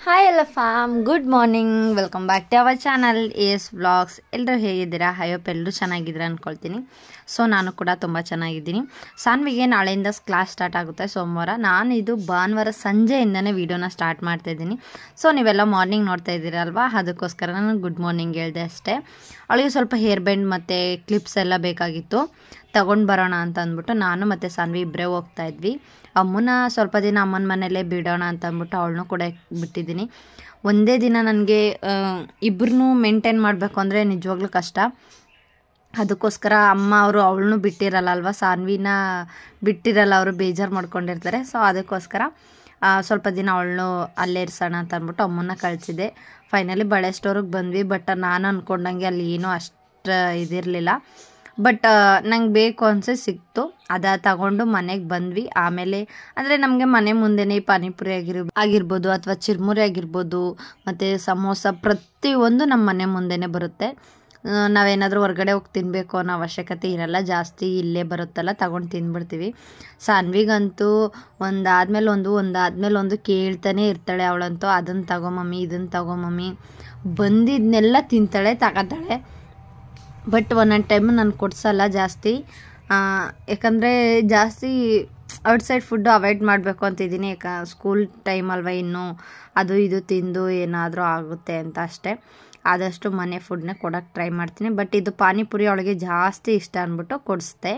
Hi ಎಲ್ಲ fam good morning welcome back to our channel S vlogs ಎಲ್ಲರೂ ಹೇಗಿದ್ದೀರಾ ಹೈಯಪ್ ಎಲ್ಲರೂ ಚೆನ್ನಾಗಿದ್ದೀರಾ ಅಂದ್ಕೊಳ್ತೀನಿ ಸೊ ನಾನು ಕೂಡ ತುಂಬ ಚೆನ್ನಾಗಿದ್ದೀನಿ ಸಾನ್ವಿಗೆ ನಾಳೆಯಿಂದ ಕ್ಲಾಸ್ ಸ್ಟಾರ್ಟ್ ಆಗುತ್ತೆ ಸೋಮವಾರ ನಾನು ಇದು ಭಾನುವಾರ ಸಂಜೆಯಿಂದನೇ ವೀಡಿಯೋನ ಸ್ಟಾರ್ಟ್ ಮಾಡ್ತಾ ಇದ್ದೀನಿ ಸೊ ನೀವೆಲ್ಲ ಮಾರ್ನಿಂಗ್ ನೋಡ್ತಾ ಇದ್ದೀರಲ್ವಾ ಅದಕ್ಕೋಸ್ಕರ ನಾನು ಗುಡ್ ಮಾರ್ನಿಂಗ್ ಹೇಳಿದೆ ಅಷ್ಟೇ ಅವಳಿಗೆ ಸ್ವಲ್ಪ ಹೇರ್ ಬೆಂಡ್ ಮತ್ತು ಕ್ಲಿಪ್ಸ್ ಎಲ್ಲ ಬೇಕಾಗಿತ್ತು ತಗೊಂಡು ಬರೋಣ ಅಂತ ಅಂದ್ಬಿಟ್ಟು ನಾನು ಮತ್ತು ಸಾನ್ವಿ ಇಬ್ಬರೇ ಹೋಗ್ತಾ ಇದ್ವಿ ಅಮ್ಮನ ಸ್ವಲ್ಪ ದಿನ ಅಮ್ಮನ ಮನೇಲೇ ಬಿಡೋಣ ಅಂತ ಅಂದ್ಬಿಟ್ಟು ಅವಳನ್ನೂ ಕೂಡ ಬಿಟ್ಟಿದ್ದೀನಿ ಒಂದೇ ದಿನ ನನಗೆ ಇಬ್ಬರನ್ನೂ ಮೇಂಟೈನ್ ಮಾಡಬೇಕು ಅಂದರೆ ನಿಜವಾಗ್ಲೂ ಕಷ್ಟ ಅದಕ್ಕೋಸ್ಕರ ಅಮ್ಮ ಅವರು ಅವಳನ್ನೂ ಬಿಟ್ಟಿರಲ್ಲ ಅಲ್ವಾ ಸಾನ್ವಿನ ಬಿಟ್ಟಿರಲ್ಲ ಅವರು ಬೇಜಾರು ಮಾಡ್ಕೊಂಡಿರ್ತಾರೆ ಸೊ ಅದಕ್ಕೋಸ್ಕರ ಆ, ಸ್ವಲ್ಪ ದಿನ ಅವಳನ್ನು ಅಲ್ಲೇ ಇರಿಸೋಣ ಅಂತ ಅಂದ್ಬಿಟ್ಟು ಅಮ್ಮನ್ನ ಕಳಿಸಿದೆ ಫೈನಲಿ ಬಳೆ ಸ್ಟೋರಿಗೆ ಬಂದ್ವಿ ಬಟ್ ನಾನು ಅಂದ್ಕೊಂಡಂಗೆ ಅಲ್ಲಿ ಏನೂ ಅಷ್ಟು ಇದಿರಲಿಲ್ಲ ಬಟ್ ನಂಗೆ ಬೇಕು ಅನ್ಸಿ ಸಿಕ್ತು ಅದ ತಗೊಂಡು ಮನೆಗೆ ಬಂದ್ವಿ ಆಮೇಲೆ ಅಂದರೆ ನಮಗೆ ಮನೆ ಮುಂದೆನೇ ಪಾನಿಪುರಿ ಆಗಿರ್ ಆಗಿರ್ಬೋದು ಅಥವಾ ಚಿರ್ಮುರಿ ಆಗಿರ್ಬೋದು ಮತ್ತು ಸಮೋಸ ಪ್ರತಿಯೊಂದು ನಮ್ಮ ಮನೆ ಮುಂದೆನೇ ಬರುತ್ತೆ ಆ, ನಾವೇನಾದರೂ ಹೊರಗಡೆ ಹೋಗಿ ತಿನ್ನಬೇಕು ಅನ್ನೋ ಅವಶ್ಯಕತೆ ಇರಲ್ಲ ಜಾಸ್ತಿ ಇಲ್ಲೇ ಬರುತ್ತಲ್ಲ ತಗೊಂಡು ತಿಂದ್ಬಿಡ್ತೀವಿ ಸಾನ್ವಿಗಂತೂ ಒಂದಾದ್ಮೇಲೆ ಒಂದು ಒಂದಾದ್ಮೇಲೆ ಒಂದು ಕೇಳ್ತಾನೆ ಇರ್ತಾಳೆ ಅವಳಂತೂ ಅದನ್ನು ತಗೋ ಮಮ್ಮಿ ಇದನ್ನು ತಗೋ ಮಮ್ಮಿ ಬಂದಿದ್ನೆಲ್ಲ ತಿಂತಾಳೆ ತಗೋತಾಳೆ ಬಟ್ ಒಂದೊಂದು ಟೈಮ್ ನಾನು ಕೊಡ್ಸಲ್ಲ ಜಾಸ್ತಿ ಆ, ಯಾಕಂದರೆ ಜಾಸ್ತಿ ಔಟ್ಸೈಡ್ ಫುಡ್ಡು ಅವಾಯ್ಡ್ ಮಾಡಬೇಕು ಅಂತಿದ್ದೀನಿ ಯಾಕ ಸ್ಕೂಲ್ ಟೈಮ್ ಅಲ್ವಾ ಇನ್ನು ಅದು ಇದು ತಿಂದು ಏನಾದರೂ ಆಗುತ್ತೆ ಅಂತ ಅಷ್ಟೇ ಆದಷ್ಟು ಮನೆ ಫುಡ್ನೇ ಕೊಡೋಕ್ಕೆ ಟ್ರೈ ಮಾಡ್ತೀನಿ ಬಟ್ ಇದು ಪಾನಿಪುರಿ ಅವಳಿಗೆ ಜಾಸ್ತಿ ಇಷ್ಟ ಅಂದ್ಬಿಟ್ಟು ಕೊಡಿಸ್ದೆ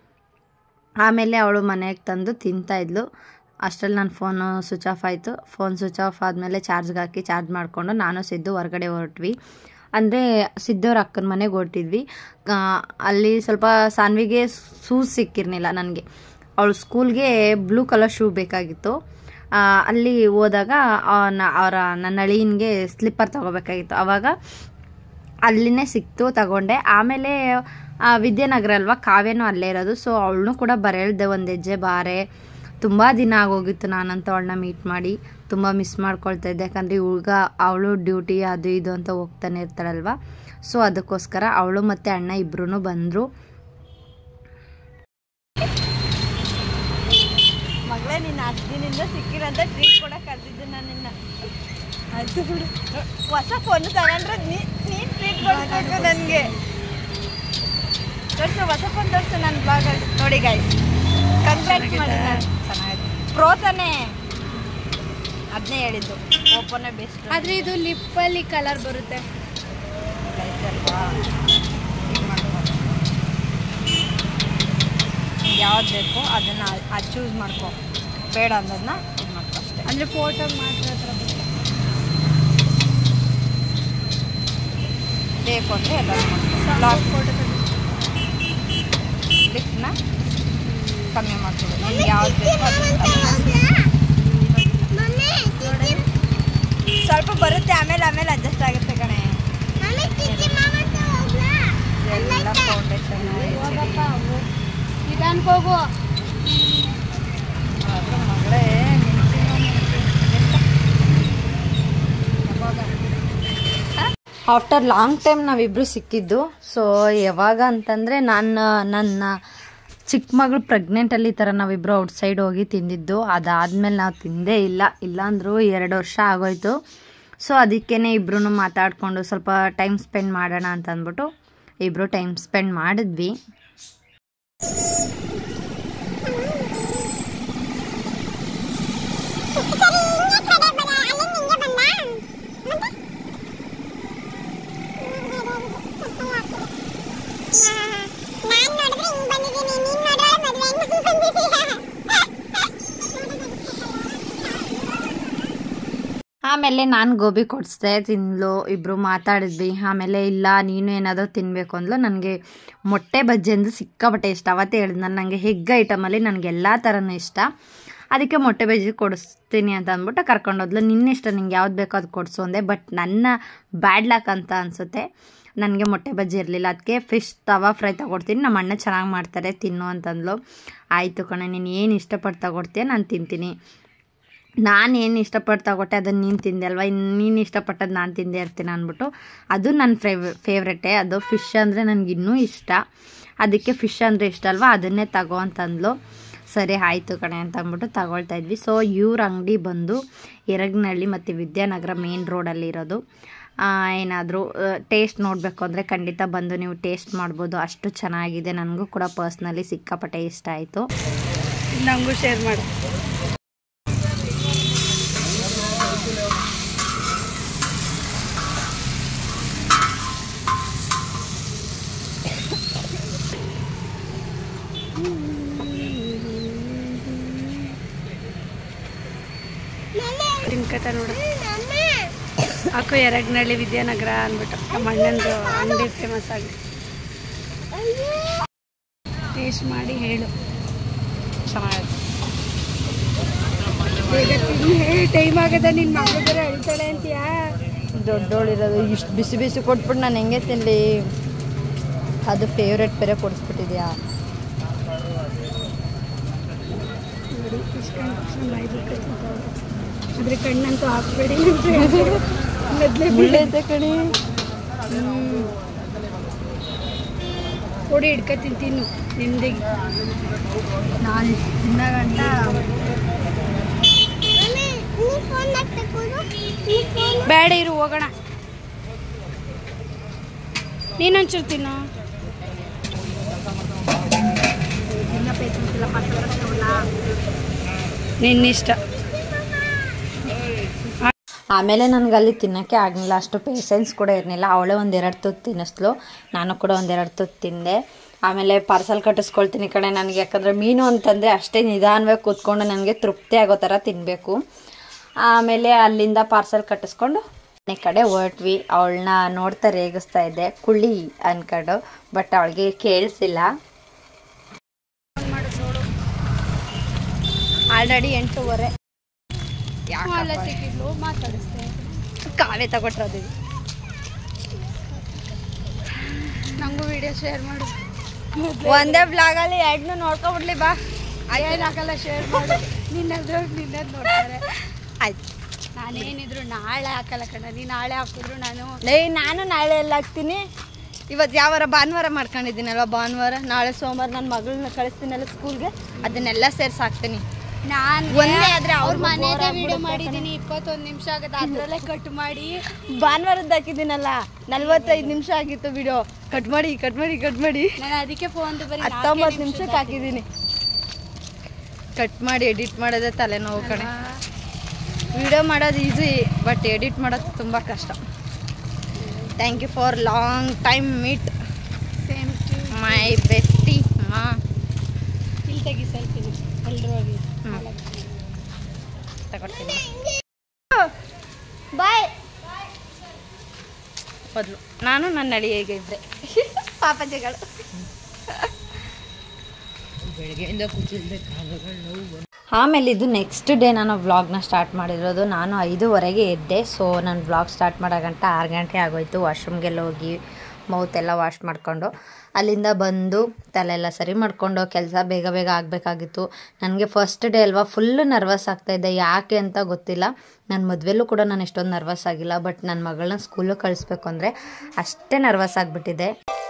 ಆಮೇಲೆ ಅವಳು ಮನೆಗೆ ತಂದು ತಿಂತಾಯಿದ್ಲು ಅಷ್ಟರಲ್ಲಿ ನನ್ನ ಫೋನು ಸ್ವಿಚ್ ಆಫ್ ಆಯಿತು ಫೋನ್ ಸ್ವಿಚ್ ಆಫ್ ಆದಮೇಲೆ ಚಾರ್ಜ್ಗೆ ಹಾಕಿ ಚಾರ್ಜ್ ಮಾಡಿಕೊಂಡು ನಾನು ಸಿದ್ದು ಹೊರಗಡೆ ಹೊರಟ್ವಿ ಅಂದರೆ ಸಿದ್ದವ್ರ ಅಕ್ಕನ ಮನೆಗೆ ಹೊರಟಿದ್ವಿ ಆ, ಅಲ್ಲಿ ಸ್ವಲ್ಪ ಸಾನ್ವಿಗೆ ಶೂಸ್ ಸಿಕ್ಕಿರಲಿಲ್ಲ ನನಗೆ ಅವಳು ಸ್ಕೂಲ್ಗೆ ಬ್ಲೂ ಕಲರ್ ಶೂ ಬೇಕಾಗಿತ್ತು ಆ, ಅಲ್ಲಿ ಹೋದಾಗ ಅವರ ನನ್ನ ಅಳಿಯನಿಗೆ ಸ್ಲಿಪ್ಪರ್ ತೊಗೋಬೇಕಾಗಿತ್ತು ಆವಾಗ ಅಲ್ಲಿನೇ ಸಿಕ್ತು ತಗೊಂಡೆ ಆಮೇಲೆ ಆ, ವಿದ್ಯಾನಗರ ಅಲ್ವಾ ಕಾವ್ಯನೂ ಅಲ್ಲೇ ಇರೋದು ಸೊ ಅವಳನ್ನೂ ಕೂಡ ಬರೇಳ್ದೆ ಒಂದು ಹೆಜ್ಜೆ ಬಾರೆ ತುಂಬ ದಿನ ಆಗೋಗಿತ್ತು ನಾನಂತ ಅವಳನ್ನ ಮೀಟ್ ಮಾಡಿ ತುಂಬ ಮಿಸ್ ಮಾಡ್ಕೊಳ್ತಾ ಇದ್ದೆ ಯಾಕಂದರೆ ಇವಾಗ ಅವಳು ಡ್ಯೂಟಿ ಅದು ಇದು ಅಂತ ಹೋಗ್ತಾನೆ ಇರ್ತಾಳಲ್ವ ಸೊ ಅದಕ್ಕೋಸ್ಕರ ಅವಳು ಮತ್ತು ಅಣ್ಣ ಇಬ್ಬರೂ ಬಂದರು ಮಗಳೇ ನಿನ್ನ ಅಷ್ಟು ದಿನದಿಂದ ಸಿಕ್ಕಿಲ್ಲ ಅಂತ ಟ್ರೀಟ್ ಕೊಡಕ್ಕೆ ಕರೆದಿದ್ದೆ ನಾನು ನಿನ್ನ ಆಯ್ತು ಬಿಡು ಹೊಸ ಫೋನ್ ತಗೊಂಡ್ರೆ ನೀ ನೀನು ಟ್ರೀಟ್ ಕೊಡಬೇಕು ನನಗೆ ತೋರಿಸು ಹೊಸ ಫೋನ್ ತೋರಿಸು ನನ್ನ ಬ್ಲಾಗಲ್ಲಿ ನೋಡಿ ಗಾಯ್ಸ್ ಕಂಗ್ರಾಟ್ಸ್ ಮಾಡಿ ನಾನು ಚೆನ್ನಾಗಿದೆ ಪ್ರೋ ತಾನೇ ಅದನ್ನೇ ಹೇಳಿದ್ದು ಓಪೋನೇ ಬೆಸ್ಟ್ ಆದ್ರೆ ಇದು ಲಿಪ್ಪಲ್ಲಿ ಕಲರ್ ಬರುತ್ತೆ ಯಾವ್ದು ಬೇಕೋ ಅದನ್ನು ಅದು ಚೂಸ್ ಮಾಡ್ಕೊ ಬೇಡ ಅನ್ನೋದನ್ನ ಇದು ಮಾಡ್ಕೊ ಅಷ್ಟೇ ಅಂದ್ರೆ ಫೋಟೋ ಮಾತ್ರ ಆ ಥರ ಬರುತ್ತೆ. ಬೇಕು ಅಂದರೆ ಎಲ್ಲ ಬ್ಲಾಗ್ ಫೋಟೋ ತೆಗ್ದು. ಲಿಫ್ಟ್ನ ಕಮ್ಮಿ ಮಾಡ್ಕೊಬೋದು ನಿಮ್ಗೆ ಯಾವ್ದು ಬೇಕೋ ಅದು ಸ್ವಲ್ಪ ಬರುತ್ತೆ ಆಮೇಲೆ ಆಮೇಲೆ ಅಡ್ಜಸ್ಟ್ ಆಗುತ್ತೆ ಕಣೆ ಎಲ್ಲ ಫೌಂಡೇಶನ್ ಹೋಗಪ್ಪ ಹೋಗು. ನಿಧಾನಕ್ಕೆ ಹೋಗು ಮಗಳೇ ಆಫ್ಟರ್ ಲಾಂಗ್ ಟೈಮ್ ನಾವಿಬ್ಬರು ಸಿಕ್ಕಿದ್ದು ಸೊ ಯಾವಾಗ ಅಂತಂದರೆ ನಾನು ನನ್ನ ಚಿಕ್ಕ ಮಗಳು ಪ್ರೆಗ್ನೆಂಟಲ್ಲಿ ಈ ಥರ ನಾವಿಬ್ಬರು ಔಟ್ಸೈಡ್ ಹೋಗಿ ತಿಂದಿದ್ದು ಅದಾದಮೇಲೆ ನಾವು ತಿಂದೇ ಇಲ್ಲ ಇಲ್ಲಾಂದ್ರೂ ಎರಡು ವರ್ಷ ಆಗೋಯ್ತು ಸೊ ಅದಕ್ಕೇ ಇಬ್ಬರೂ ಮಾತಾಡಿಕೊಂಡು ಸ್ವಲ್ಪ ಟೈಮ್ ಸ್ಪೆಂಡ್ ಮಾಡೋಣ ಅಂತ ಅಂದ್ಬಿಟ್ಟು ಇಬ್ಬರು ಟೈಮ್ ಸ್ಪೆಂಡ್ ಮಾಡಿದ್ವಿ ಆಮೇಲೆ ನಾನು ಗೋಬಿ ಕೊಡಿಸ್ದೆ ತಿಂದ್ಲು ಇಬ್ಬರು ಮಾತಾಡಿದ್ವಿ ಆಮೇಲೆ ಇಲ್ಲ ನೀನು ಏನಾದರೂ ತಿನ್ನಬೇಕು ಅಂದ್ಲು ನನಗೆ ಮೊಟ್ಟೆ ಬಜ್ಜಿ ಅಂದ್ರೆ ಸಿಕ್ಕಾಪಟ್ಟೆ ಇಷ್ಟ ಅವತ್ತೇ ಹೇಳಿದ್ನಲ್ಲ ನನಗೆ ಹೆಗ್ ಐಟಮಲ್ಲಿ ನನಗೆ ಎಲ್ಲ ಥರನೂ ಇಷ್ಟ ಅದಕ್ಕೆ ಮೊಟ್ಟೆ ಬಜ್ಜಿ ಕೊಡಿಸ್ತೀನಿ ಅಂತ ಅಂದ್ಬಿಟ್ಟು ಕರ್ಕೊಂಡೋದ್ಲು ನಿನ್ನ ಇಷ್ಟ ನಿಂಗೆ ಯಾವ್ದು ಬೇಕೋ ಅದು ಕೊಡಿಸು ಅಂದೆ ಬಟ್ ನನ್ನ ಬ್ಯಾಡ್ ಲಕ್ ಅಂತ ಅನಿಸುತ್ತೆ ನನಗೆ ಮೊಟ್ಟೆ ಬಜ್ಜಿ ಇರಲಿಲ್ಲ ಅದಕ್ಕೆ ಫಿಶ್ ತವಾ ಫ್ರೈ ತಗೊಡ್ತೀನಿ ನಮ್ಮ ಅಣ್ಣ ಚೆನ್ನಾಗಿ ಮಾಡ್ತಾರೆ ತಿನ್ನು ಅಂತಂದ್ಲು ಆಯಿತು ಕಣೆ ನೀನು ಏನು ಇಷ್ಟಪಟ್ಟು ತಗೊಡ್ತೀಯ ನಾನು ತಿಂತೀನಿ ನಾನು ಏನು ಇಷ್ಟಪಟ್ಟು ತಗೊಟ್ಟೆ ಅದನ್ನು ನೀನು ತಿಂದೆ ಅಲ್ವಾ ಇನ್ನು ನೀನು ಇಷ್ಟಪಟ್ಟದ್ದು ನಾನು ತಿಂದೇ ಇರ್ತೀನಿ ಅಂದ್ಬಿಟ್ಟು ಅದು ನನ್ನ ಫೇವ್ ಫೇವ್ರೆಟೇ ಅದು ಫಿಶ್ ಅಂದರೆ ನನಗೆ ಇನ್ನೂ ಇಷ್ಟ ಅದಕ್ಕೆ ಫಿಶ್ ಅಂದರೆ ಇಷ್ಟ ಅಲ್ವಾ ಅದನ್ನೇ ತಗೋ ಅಂತಂದ್ಲು ಸರಿ ಆಯಿತು ಕಣೆ ಅಂತ ಅಂದ್ಬಿಟ್ಟು ತಗೊಳ್ತಾ ಇದ್ವಿ ಸೊ ಇವ್ರ ಅಂಗಡಿ ಬಂದು ಎರಗನಹಳ್ಳಿ ಮತ್ತು ವಿದ್ಯಾನಗರ ಮೇನ್ ರೋಡಲ್ಲಿ ಇರೋದು ಏನಾದರೂ ಟೇಸ್ಟ್ ನೋಡಬೇಕು ಅಂದರೆ ಖಂಡಿತ ಬಂದು ನೀವು ಟೇಸ್ಟ್ ಮಾಡ್ಬೋದು ಅಷ್ಟು ಚೆನ್ನಾಗಿದೆ ನನಗೂ ಕೂಡ ಪರ್ಸ್ನಲಿ ಸಿಕ್ಕಾಪಟ್ಟೆ ಇಷ್ಟ ಆಯಿತು ನಂಗೂ ಶೇರ್ ಮಾಡು ತಿನ್ಕತ ನೋಡು ಹಾಕು ಎರಗ್ನಳ್ಳಿ ವಿದ್ಯಾನಗರ ಅಂದ್ಬಿಟ್ಟು ನಮ್ಮ ಅಣ್ಣಂದು ಅಂಗಡಿ ಫೇಮಸ್ ಆಗಿ ಟೇಸ್ಟ್ ಮಾಡಿ ಹೇಳು ಚೆನ್ನಾಗಿದೆ ಬೇಗ ತಿನ್ನಿ ಟೈಮ್ ಆಗದ ನಿನ್ನ ಮಗಳು ಬೇರೆ ಅಳ್ತಾಳೆ ಅಂತೀಯಾ ದೊಡ್ಡೋಳಿರೋದು ಇಷ್ಟು ಬಿಸಿ ಬಿಸಿ ಕೊಟ್ಬಿಟ್ಟು ನಾನು ಹೆಂಗೆ ತಿನ್ನಲಿ ಅದು ಫೇವ್ರೆಟ್ ಬೇರೆ ಕೊಡಿಸ್ಬಿಟ್ಟಿದ್ಯಾ ನೋಡಿ ಇಸ್ಕೊಂಡು ತಕ್ಷಣ ಬಾಯಿ ಬಿಡ್ಕೊಳ್ತಾರೆ ಆದರೆ ಕಣ್ಣಂತೂ ಹಾಕ್ಬೇಡಿ ಮೊದಲೇ ಮುಳ್ಳೈತೆ ಕಣಿ ಕೊಡಿ ಹಿಡ್ಕ ತಿಂತೀನಿ ನಿಮ್ದಿಗೆ ನಾನು ತಿನ್ನಗಂಟ ಬೇಡ ಇರು ಹೋಗೋಣ ನೀನೊಂಚೂರು ತಿನ್ನು ನಿನ್ನಿಷ್ಟ ಆಮೇಲೆ ನನಗೆ ಅಲ್ಲಿ ತಿನ್ನೋಕ್ಕೆ ಆಗಲಿಲ್ಲ ಅಷ್ಟು ಪೇಷನ್ಸ್ ಕೂಡ ಇರಲಿಲ್ಲ ಅವಳೇ ಒಂದೆರಡು ತುತ್ತು ತಿನ್ನಿಸ್ಲು ನಾನು ಕೂಡ ಒಂದೆರಡು ತುತ್ತು ತಿಂದೆ ಆಮೇಲೆ ಪಾರ್ಸಲ್ ಕಟ್ಟಿಸ್ಕೊಳ್ತೀನಿ ಕಣೆ ನನಗೆ ಯಾಕಂದರೆ ಮೀನು ಅಂತಂದರೆ ಅಷ್ಟೇ ನಿಧಾನವಾಗಿ ಕೂತ್ಕೊಂಡು ನನಗೆ ತೃಪ್ತಿ ಆಗೋ ಥರ ತಿನ್ನಬೇಕು ಆಮೇಲೆ ಅಲ್ಲಿಂದ ಪಾರ್ಸಲ್ ಕಟ್ಟಿಸ್ಕೊಂಡು ಮನೆ ಕಡೆ ಹೊರಟ್ವಿ ಅವಳನ್ನ ನೋಡ್ತಾ ರೇಗಿಸ್ತಾ ಇದ್ದೆ ಕುಳ್ಳಿ ಅನ್ಕೊಂಡು ಬಟ್ ಅವಳಿಗೆ ಕೇಳಿಸಿಲ್ಲ ಆಲ್ರೆಡಿ ಎಂಟೂವರೆ ಅಲ್ಲ ಸಿಕ್ಕಿದ್ಲು ಮಾತಾಡಿಸ್ತೆ ಕಾವೇ ತಗೊಟ್ಟಿರೋದು ನಂಗೂ ವಿಡಿಯೋ ಶೇರ್ ಮಾಡು ಒಂದೇ ಬ್ಲಾಗಲ್ಲಿ ಎರಡನ್ನೂ ನೋಡ್ಕೊಬಿಡ್ಲಿ ಬಾ ಏನಾಗಲ್ಲ ಶೇರ್ ಮಾಡು ನಿನ್ನದ್ರ ನಿನ್ನದ್ ನೋಡ್ತಾರೆ ಆಯ್ತು ನಾನೇನಿದ್ರು ನಾಳೆ ಹಾಕಲ್ಲ ಕಣ ನೀ ನಾಳೆ ಹಾಕಿದ್ರು ನಾನು ಲೇ ನಾನು ನಾಳೆ ಎಲ್ಲ ಹಾಕ್ತೀನಿ ಇವತ್ತು ಯಾವಾರ ಭಾನುವಾರ ಮಾಡ್ಕೊಂಡಿದ್ದೀನಲ್ವ ಭಾನುವಾರ ನಾಳೆ ಸೋಮವಾರ ನನ್ನ ಮಗಳನ್ನ ಕಳಿಸ್ತೀನಲ್ಲ ಸ್ಕೂಲ್ಗೆ ಅದನ್ನೆಲ್ಲ ಸೇರ್ಸಿ ಹಾಕ್ತೀನಿ ನಾನು ಒಂದೇ ಆದ್ರೆ ಅವ್ರ ಅವ್ರ್ಗೂ ಮನೆದೇ bore ವಿಡಿಯೋ ಆಗ್ಬಿಡುತ್ತೆ ಮಾಡಿದ್ದೀನಿ ಇಪ್ಪತ್ತೊಂದು ನಿಮಿಷ ಆಗತ್ತೆ ಅದ್ರಲ್ಲೇ ಕಟ್ ಮಾಡಿ ಭಾನುವಾರದ್ದು ಹಾಕಿದ್ದೀನಲ್ಲ ನಲ್ವತ್ತೈದು ನಿಮಿಷ ಆಗಿತ್ತು ವಿಡಿಯೋ ಕಟ್ ಮಾಡಿ ಕಟ್ ಮಾಡಿ ಕಟ್ ಮಾಡಿ ನಾನು ಅದಕ್ಕೆ ಫೋನ್ ಬರೀ ಹತ್ತೊಂಬತ್ತು ನಿಮಿಷಕ್ಕೆ ಹಾಕಿದ್ದೀನಿ ಕಟ್ ಮಾಡಿ ಎಡಿಟ್ ಮಾಡೋದೇ ತಲೆನೋವು ಕಣೆ ವಿಡಿಯೋ ಮಾಡೋದು ಈಸಿ ಬಟ್ ಎಡಿಟ್ ಮಾಡೋದು ತುಂಬ ಕಷ್ಟ thank you for long time meet same my bestie ಮಾ ಇಲ್ಲಿ ತೆಗಿ ಸೆಲ್ಫಿನ ಎಲ್ಲರೂ ಹೋಗಿ ತಗೊಳ್ತೀನಿ ಬಾಯ್ ಮೊದಲು ನಾನು ನನ್ನ ಅಳಿಗೆ ಇದ್ದೆ ಪಾಪಂಜೆಗಳು ಆಮೇಲೆ ಇದು ನೆಕ್ಸ್ಟ್ ಡೇ ನಾನು ವ್ಲಾಗ್ನ ಸ್ಟಾರ್ಟ್ ಮಾಡಿರೋದು ನಾನು ಐದೂವರೆಗೆ ಎದ್ದೆ ಸೊ ನಾನು ವ್ಲಾಗ್ ಸ್ಟಾರ್ಟ್ ಮಾಡೋ ಗಂಟ ಆರು ಗಂಟೆ ಆಗೋಯ್ತು ವಾಶ್ರೂಮ್ಗೆಲ್ಲ ಹೋಗಿ ಮೌತ್ ಎಲ್ಲ ವಾಶ್ ಮಾಡಿಕೊಂಡು ಅಲ್ಲಿಂದ ಬಂದು ತಲೆ ಎಲ್ಲ ಸರಿ ಮಾಡಿಕೊಂಡು ಕೆಲಸ ಬೇಗ ಬೇಗ ಆಗಬೇಕಾಗಿತ್ತು ನನಗೆ ಫಸ್ಟ್ ಡೇ ಅಲ್ವಾ ಫುಲ್ಲು ನರ್ವಸ್ ಆಗ್ತಾಯಿದ್ದೆ ಯಾಕೆ ಅಂತ ಗೊತ್ತಿಲ್ಲ ನನ್ನ ಮದುವೆಲ್ಲೂ ಕೂಡ ನಾನು ಎಷ್ಟೊಂದು ನರ್ವಸ್ ಆಗಿಲ್ಲ ಬಟ್ ನನ್ನ ಮಗಳನ್ನ ಸ್ಕೂಲಿಗೆ ಕಳಿಸ್ಬೇಕು ಅಂದರೆ ಅಷ್ಟೇ ನರ್ವಸ್ ಆಗಿಬಿಟ್ಟಿದೆ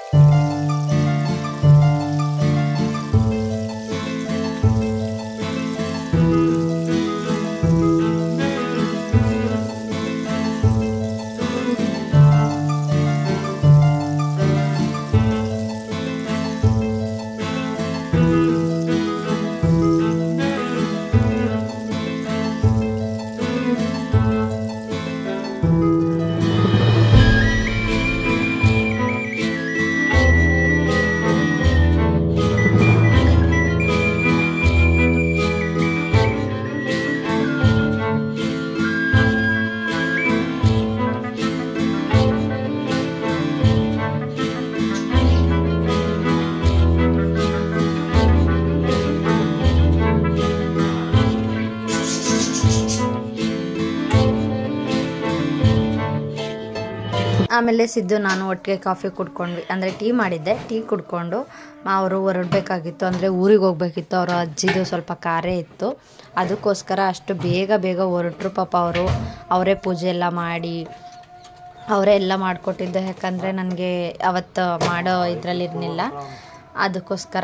ಆಮೇಲೆ ಸಿದ್ದು ನಾನು ಒಟ್ಟಿಗೆ ಕಾಫಿ ಕುಡ್ಕೊಂಡ್ವಿ ಅಂದರೆ ಟೀ ಮಾಡಿದ್ದೆ ಟೀ ಕುಡ್ಕೊಂಡು ಅವರು ಹೊರಡಬೇಕಾಗಿತ್ತು ಅಂದರೆ ಊರಿಗೆ ಹೋಗ್ಬೇಕಿತ್ತು ಅವರ ಅಜ್ಜಿದು ಸ್ವಲ್ಪ ಕಾರ್ಯ ಇತ್ತು ಅದಕ್ಕೋಸ್ಕರ ಅಷ್ಟು ಬೇಗ ಬೇಗ ಹೊರಟ್ರು ಪಾಪ ಅವರು ಅವರೇ ಪೂಜೆ ಎಲ್ಲ ಮಾಡಿ ಅವರೇ ಎಲ್ಲ ಮಾಡಿಕೊಟ್ಟಿದ್ದು ಯಾಕಂದರೆ ನನಗೆ ಅವತ್ತು ಮಾಡೋ ಇದರಲ್ಲಿ ಇರಲಿಲ್ಲ ಅದಕ್ಕೋಸ್ಕರ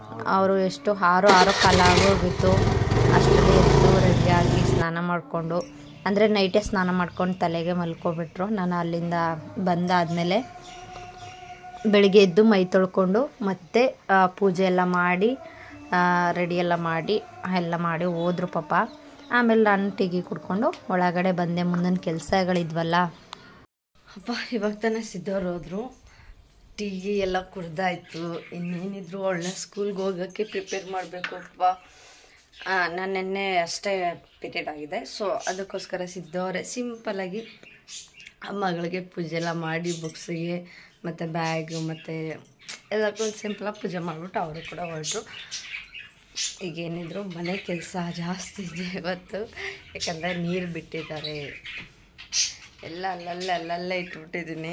ಅವರು ಎಷ್ಟು ಆರು ಆರು ಕಾಲ ಆಗೋಗಿತ್ತು ಅಷ್ಟರಲ್ಲಿ ಎದ್ದು ರೆಡಿಯಾಗಿ ಸ್ನಾನ ಮಾಡಿಕೊಂಡು ಅಂದರೆ ನೈಟೇ ಸ್ನಾನ ಮಾಡ್ಕೊಂಡು ತಲೆಗೆ ಮಲ್ಕೊಬಿಟ್ರು ನಾನು ಅಲ್ಲಿಂದ ಬಂದಾದಮೇಲೆ ಬೆಳಿಗ್ಗೆ ಎದ್ದು ಮೈ ತೊಳ್ಕೊಂಡು ಮತ್ತೆ ಆ, ಪೂಜೆ ಎಲ್ಲ ಮಾಡಿ ರೆಡಿ ಎಲ್ಲ ಮಾಡಿ ಎಲ್ಲ ಮಾಡಿ ಹೋದ್ರು ಪಾಪ ಆಮೇಲೆ ನಾನು ಟೀಗಿ ಕುಡ್ಕೊಂಡು ಒಳಗಡೆ ಬಂದೆ ಮುಂದಿನ ಕೆಲಸಗಳಿದ್ವಲ್ಲ ಅಪ್ಪ ಇವಾಗ ತಾನೇ ಸಿದ್ದವ್ರು ಹೋದ್ರು ಟೀಗಿ ಎಲ್ಲ ಕುಡ್ದಾಯ್ತು ಇನ್ನೇನಿದ್ರು ಒಳ್ಳೆ ಸ್ಕೂಲ್ಗೆ ಹೋಗೋಕ್ಕೆ ಪ್ರಿಪೇರ್ ಮಾಡಬೇಕು ಅಪ್ಪ ನಾನು ನಿನ್ನೆ ಅಷ್ಟೇ ಪೀರಿಯಡ್ ಆಗಿದೆ ಸೊ ಅದಕ್ಕೋಸ್ಕರ ಸಿದ್ದವರೇ ಸಿಂಪಲಾಗಿ ಮಗಳಿಗೆ ಪೂಜೆ ಎಲ್ಲ ಮಾಡಿ ಬುಕ್ಸಿಗೆ ಮತ್ತು ಬ್ಯಾಗು ಮತ್ತು ಎಲ್ಲಕ್ಕೊಂದು ಸಿಂಪಲಾಗಿ ಪೂಜೆ ಮಾಡಿಬಿಟ್ಟು ಅವರು ಕೂಡ ಹೊರಟರು ಈಗ ಏನಿದ್ರು ಮನೆ ಕೆಲಸ ಜಾಸ್ತಿ ಇದೆ ಇವತ್ತು ಯಾಕಂದರೆ ನೀರು ಬಿಟ್ಟಿದ್ದಾರೆ ಎಲ್ಲ ಅಲ್ಲಲ್ಲೇ ಅಲ್ಲಲ್ಲೇ ಇಟ್ಬಿಟ್ಟಿದ್ದೀನಿ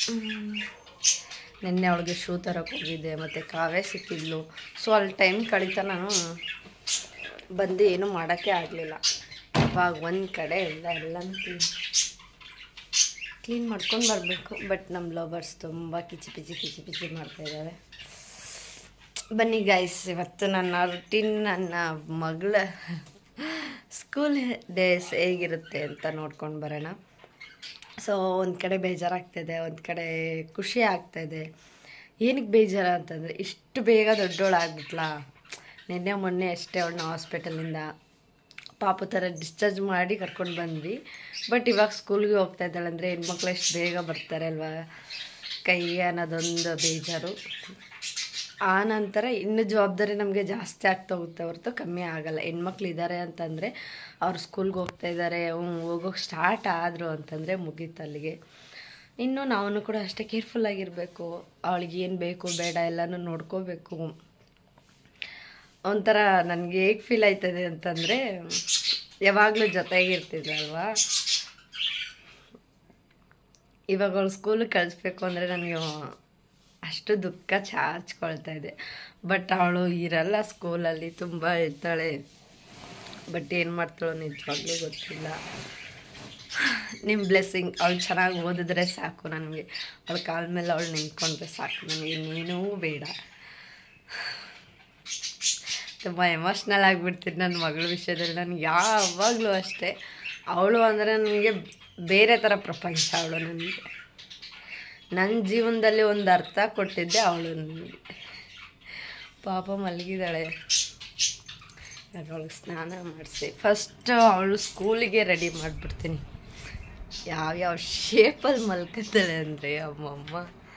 ನಿನ್ನೆ ಅವಳಿಗೆ ಶೂ ತರಕ್ಕೆ ಹೋಗಿದ್ದೆ ಮತ್ತು ಕಾವೇ ಸಿಕ್ಕಿದ್ಲು ಸೊ ಅಲ್ಲಿ ಟೈಮ್ ಕಳೀತಾ ನಾನು ಬಂದು ಏನೂ ಮಾಡೋಕ್ಕೆ ಆಗಲಿಲ್ಲ ಇವಾಗ ಒಂದು ಕಡೆ ಎಲ್ಲ ಎಲ್ಲನೂ ಕ್ಲೀನ್ ಕ್ಲೀನ್ ಮಾಡ್ಕೊಂಡು ಬರಬೇಕು ಬಟ್ ನಮ್ಮ ಲವರ್ಸ್ ತುಂಬ ಕಿಚಿ ಪಿಚಿ ಕಿಚಿ ಪಿಚಿ ಮಾಡ್ತಾ ಇದ್ದಾರೆ ಬನ್ನಿ ಗೈಸ್ ಇವತ್ತು ನನ್ನ ರುಟೀನ್ ನನ್ನ ಮಗಳ ಸ್ಕೂಲ್ ಡೇಸ್ ಹೇಗಿರುತ್ತೆ ಅಂತ ನೋಡ್ಕೊಂಡು ಬರೋಣ ಸೊ ಒಂದು ಕಡೆ ಬೇಜಾರಾಗ್ತಾಯಿದೆ ಒಂದು ಕಡೆ ಖುಷಿ ಆಗ್ತಾಯಿದೆ ಏನಕ್ಕೆ ಬೇಜಾರು ಅಂತಂದರೆ ಇಷ್ಟು ಬೇಗ ದೊಡ್ಡೋಳಾಗ್ಬಿಟ್ಲಾ ನಿನ್ನೆ ಮೊನ್ನೆ ಅಷ್ಟೇ ಅವಳನ್ನ ಹಾಸ್ಪಿಟಲಿಂದ ಪಾಪು ಥರ ಡಿಸ್ಚಾರ್ಜ್ ಮಾಡಿ ಕರ್ಕೊಂಡು ಬಂದ್ವಿ ಬಟ್ ಇವಾಗ ಸ್ಕೂಲ್ಗೆ ಹೋಗ್ತಾ ಇದ್ದಾಳೆ ಅಂದರೆ ಹೆಣ್ಮಕ್ಳು ಎಷ್ಟು ಬೇಗ ಬರ್ತಾರೆ ಅಲ್ವಾ ಕೈ ಅನ್ನೋದೊಂದು ಬೇಜಾರು ಆ ನಂತರ ಇನ್ನು ಜವಾಬ್ದಾರಿ ನಮಗೆ ಜಾಸ್ತಿ ಆಗ್ತಾ ಹೋಗುತ್ತೆ ಹೊರತು ಕಮ್ಮಿ ಆಗಲ್ಲ ಹೆಣ್ಮಕ್ಳು ಇದ್ದಾರೆ ಅಂತಂದರೆ ಅವ್ರು ಸ್ಕೂಲ್ಗೆ ಹೋಗ್ತಾ ಇದ್ದಾರೆ ಹೋಗೋಕೆ ಸ್ಟಾರ್ಟ್ ಆದರು ಅಂತಂದರೆ ಮುಗೀತು ಅಲ್ಲಿಗೆ ಇನ್ನು ನಾವು ಕೂಡ ಅಷ್ಟೇ ಕೇರ್ಫುಲ್ಲಾಗಿರಬೇಕು ಅವಳಿಗೆ ಏನು ಬೇಕು ಬೇಡ ಎಲ್ಲನೂ ನೋಡ್ಕೋಬೇಕು ಒಂಥರ ನನಗೆ ಹೇಗೆ ಫೀಲ್ ಆಯ್ತದೆ ಅಂತಂದರೆ ಯಾವಾಗಲೂ ಜೊತೆಗಿರ್ತಿದ್ರಲ್ವಾ ಇವಾಗ ಅವಳು ಸ್ಕೂಲಿಗೆ ಕಳಿಸ್ಬೇಕು ಅಂದರೆ ನನಗೆ ಅಷ್ಟು ದುಃಖ ಚಾಚ್ಕೊಳ್ತಾ ಇದೆ ಬಟ್ ಅವಳು ಇರಲ್ಲ ಸ್ಕೂಲಲ್ಲಿ ತುಂಬ ಇರ್ತಾಳೆ ಬಟ್ ಏನು ಮಾಡ್ತಾಳೋ ನಿಜವಾಗ್ಲೂ ಗೊತ್ತಿಲ್ಲ ನಿಮ್ಮ ಬ್ಲೆಸ್ಸಿಂಗ್ ಅವಳು ಚೆನ್ನಾಗಿ ಓದಿದ್ರೆ ಸಾಕು ನನಗೆ ಅವಳ ಕಾಲ ಮೇಲೆ ಅವಳು ನಿಂತ್ಕೊಂಡ್ರೆ ಸಾಕು ನನಗೆ ಇನ್ನೇನೂ ಬೇಡ ತುಂಬ ಎಮೋಷ್ನಲ್ ಆಗಿಬಿಡ್ತೀನಿ ನನ್ನ ಮಗಳ ವಿಷಯದಲ್ಲಿ ನನಗೆ ಯಾವಾಗಲೂ ಅಷ್ಟೇ ಅವಳು ಅಂದರೆ ನನಗೆ ಬೇರೆ ಥರ ಪ್ರಪಂಚ ಅವಳು ನನಗೆ ನನ್ನ ಜೀವನದಲ್ಲಿ ಒಂದು ಅರ್ಥ ಕೊಟ್ಟಿದ್ದೆ ಅವಳು ನನಗೆ ಪಾಪ ಮಲಗಿದ್ದಾಳೆ ಇವಾಗ ಅವಳಿಗೆ ಸ್ನಾನ ಮಾಡಿಸಿ ಫಸ್ಟ್ ಅವಳು ಸ್ಕೂಲಿಗೆ ರೆಡಿ ಮಾಡಿಬಿಡ್ತೀನಿ ಯಾವ್ಯಾವ ಶೇಪಲ್ಲಿ ಮಲ್ಕೊತಾಳೆ ಅಂದರೆ ಅಮ್ಮಮ್ಮ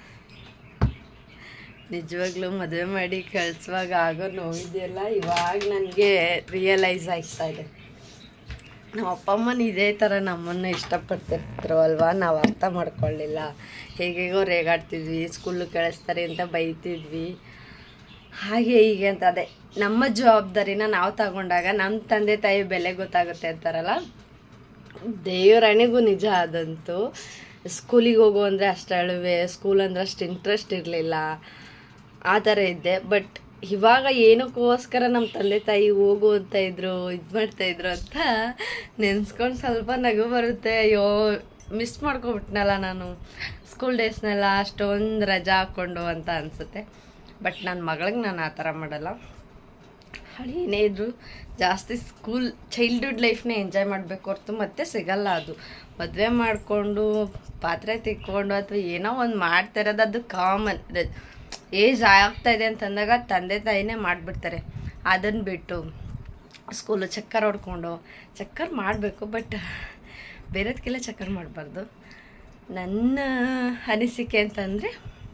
ನಿಜವಾಗ್ಲೂ ಮದುವೆ ಮಾಡಿ ಕಳಿಸುವಾಗ ಆಗೋ ನೋವಿದೆಯಲ್ಲ ಇವಾಗ ನನಗೆ ರಿಯಲೈಸ್ ಆಗ್ತಾ ಇದೆ ನಮ್ಮ ಅಪ್ಪ ಅಮ್ಮನ ಇದೇ ಥರ ನಮ್ಮನ್ನು ಇಷ್ಟಪಡ್ತಿರ್ತಾರೆ ಅಲ್ವಾ ನಾವು ಅರ್ಥ ಮಾಡ್ಕೊಳ್ಳಿಲ್ಲ ಹೇಗೇಗೋ ರೇಗಾಡ್ತಿದ್ವಿ ಸ್ಕೂಲಿಗೆ ಕಳಿಸ್ತಾರೆ ಅಂತ ಬೈತಿದ್ವಿ ಹಾಗೆ ಹೀಗೆ ಅಂತ ಅದೇ ನಮ್ಮ ಜವಾಬ್ದಾರಿನ ನಾವು ತಗೊಂಡಾಗ ನಮ್ಮ ತಂದೆ ತಾಯಿ ಬೆಲೆ ಗೊತ್ತಾಗುತ್ತೆ ಅಂತಾರಲ್ಲ ದೇವರಣಿಗೂ ನಿಜ ಅದಂತೂ ಸ್ಕೂಲಿಗೆ ಹೋಗು ಅಂದರೆ ಅಷ್ಟು ಅಳುವೆ ಸ್ಕೂಲ್ ಅಂದ್ರೆ ಅಷ್ಟು ಇಂಟ್ರೆಸ್ಟ್ ಇರಲಿಲ್ಲ ಆ ಥರ ಇದ್ದೆ ಬಟ್ ಇವಾಗ ಏನಕ್ಕೋಸ್ಕರ ನಮ್ಮ ತಂದೆ ತಾಯಿ ಹೋಗು ಅಂತ ಇದ್ರು ಇದು ಮಾಡ್ತಾ ಇದ್ರು ಅಂತ ನೆನ್ಸ್ಕೊಂಡು ಸ್ವಲ್ಪ ನಗು ಬರುತ್ತೆ ಅಯ್ಯೋ ಮಿಸ್ ಮಾಡ್ಕೊಬಿಟ್ನಲ್ಲ ನಾನು ಸ್ಕೂಲ್ ಡೇಸ್ನೆಲ್ಲ ಅಷ್ಟೊಂದು ರಜಾ ಹಾಕ್ಕೊಂಡು ಅಂತ ಅನಿಸುತ್ತೆ ಬಟ್ ನನ್ನ ಮಗಳಿಗೆ ನಾನು ಆ ಥರ ಮಾಡಲ್ಲ ಹಳಿ ಏನೇ ಇದ್ರು ಜಾಸ್ತಿ ಸ್ಕೂಲ್ ಚೈಲ್ಡ್ಹುಡ್ ಲೈಫ್ನೇ ಎಂಜಾಯ್ ಮಾಡಬೇಕು ಹೊರತು ಮತ್ತೆ ಸಿಗಲ್ಲ ಅದು ಮದುವೆ ಮಾಡಿಕೊಂಡು ಪಾತ್ರೆ ತಿಕ್ಕೊಂಡು ಅಥವಾ ಏನೋ ಒಂದು ಮಾಡ್ತಾ ಇರೋದು ಅದು ಕಾಮನ್ ಏಜ್ ಆಗ್ತಾ ಇದೆ ಅಂತಂದಾಗ ತಂದೆ ತಾಯಿನೇ ಮಾಡಿಬಿಡ್ತಾರೆ ಅದನ್ನು ಬಿಟ್ಟು ಸ್ಕೂಲು ಚಕ್ಕರ್ ಹೊಡ್ಕೊಂಡು ಚಕ್ಕರ್ ಮಾಡಬೇಕು ಬಟ್ ಬೇರೆದಕ್ಕೆಲ್ಲ ಚಕ್ಕರ್ ಮಾಡಬಾರ್ದು ನನ್ನ ಅನಿಸಿಕೆ ಅಂತಂದರೆ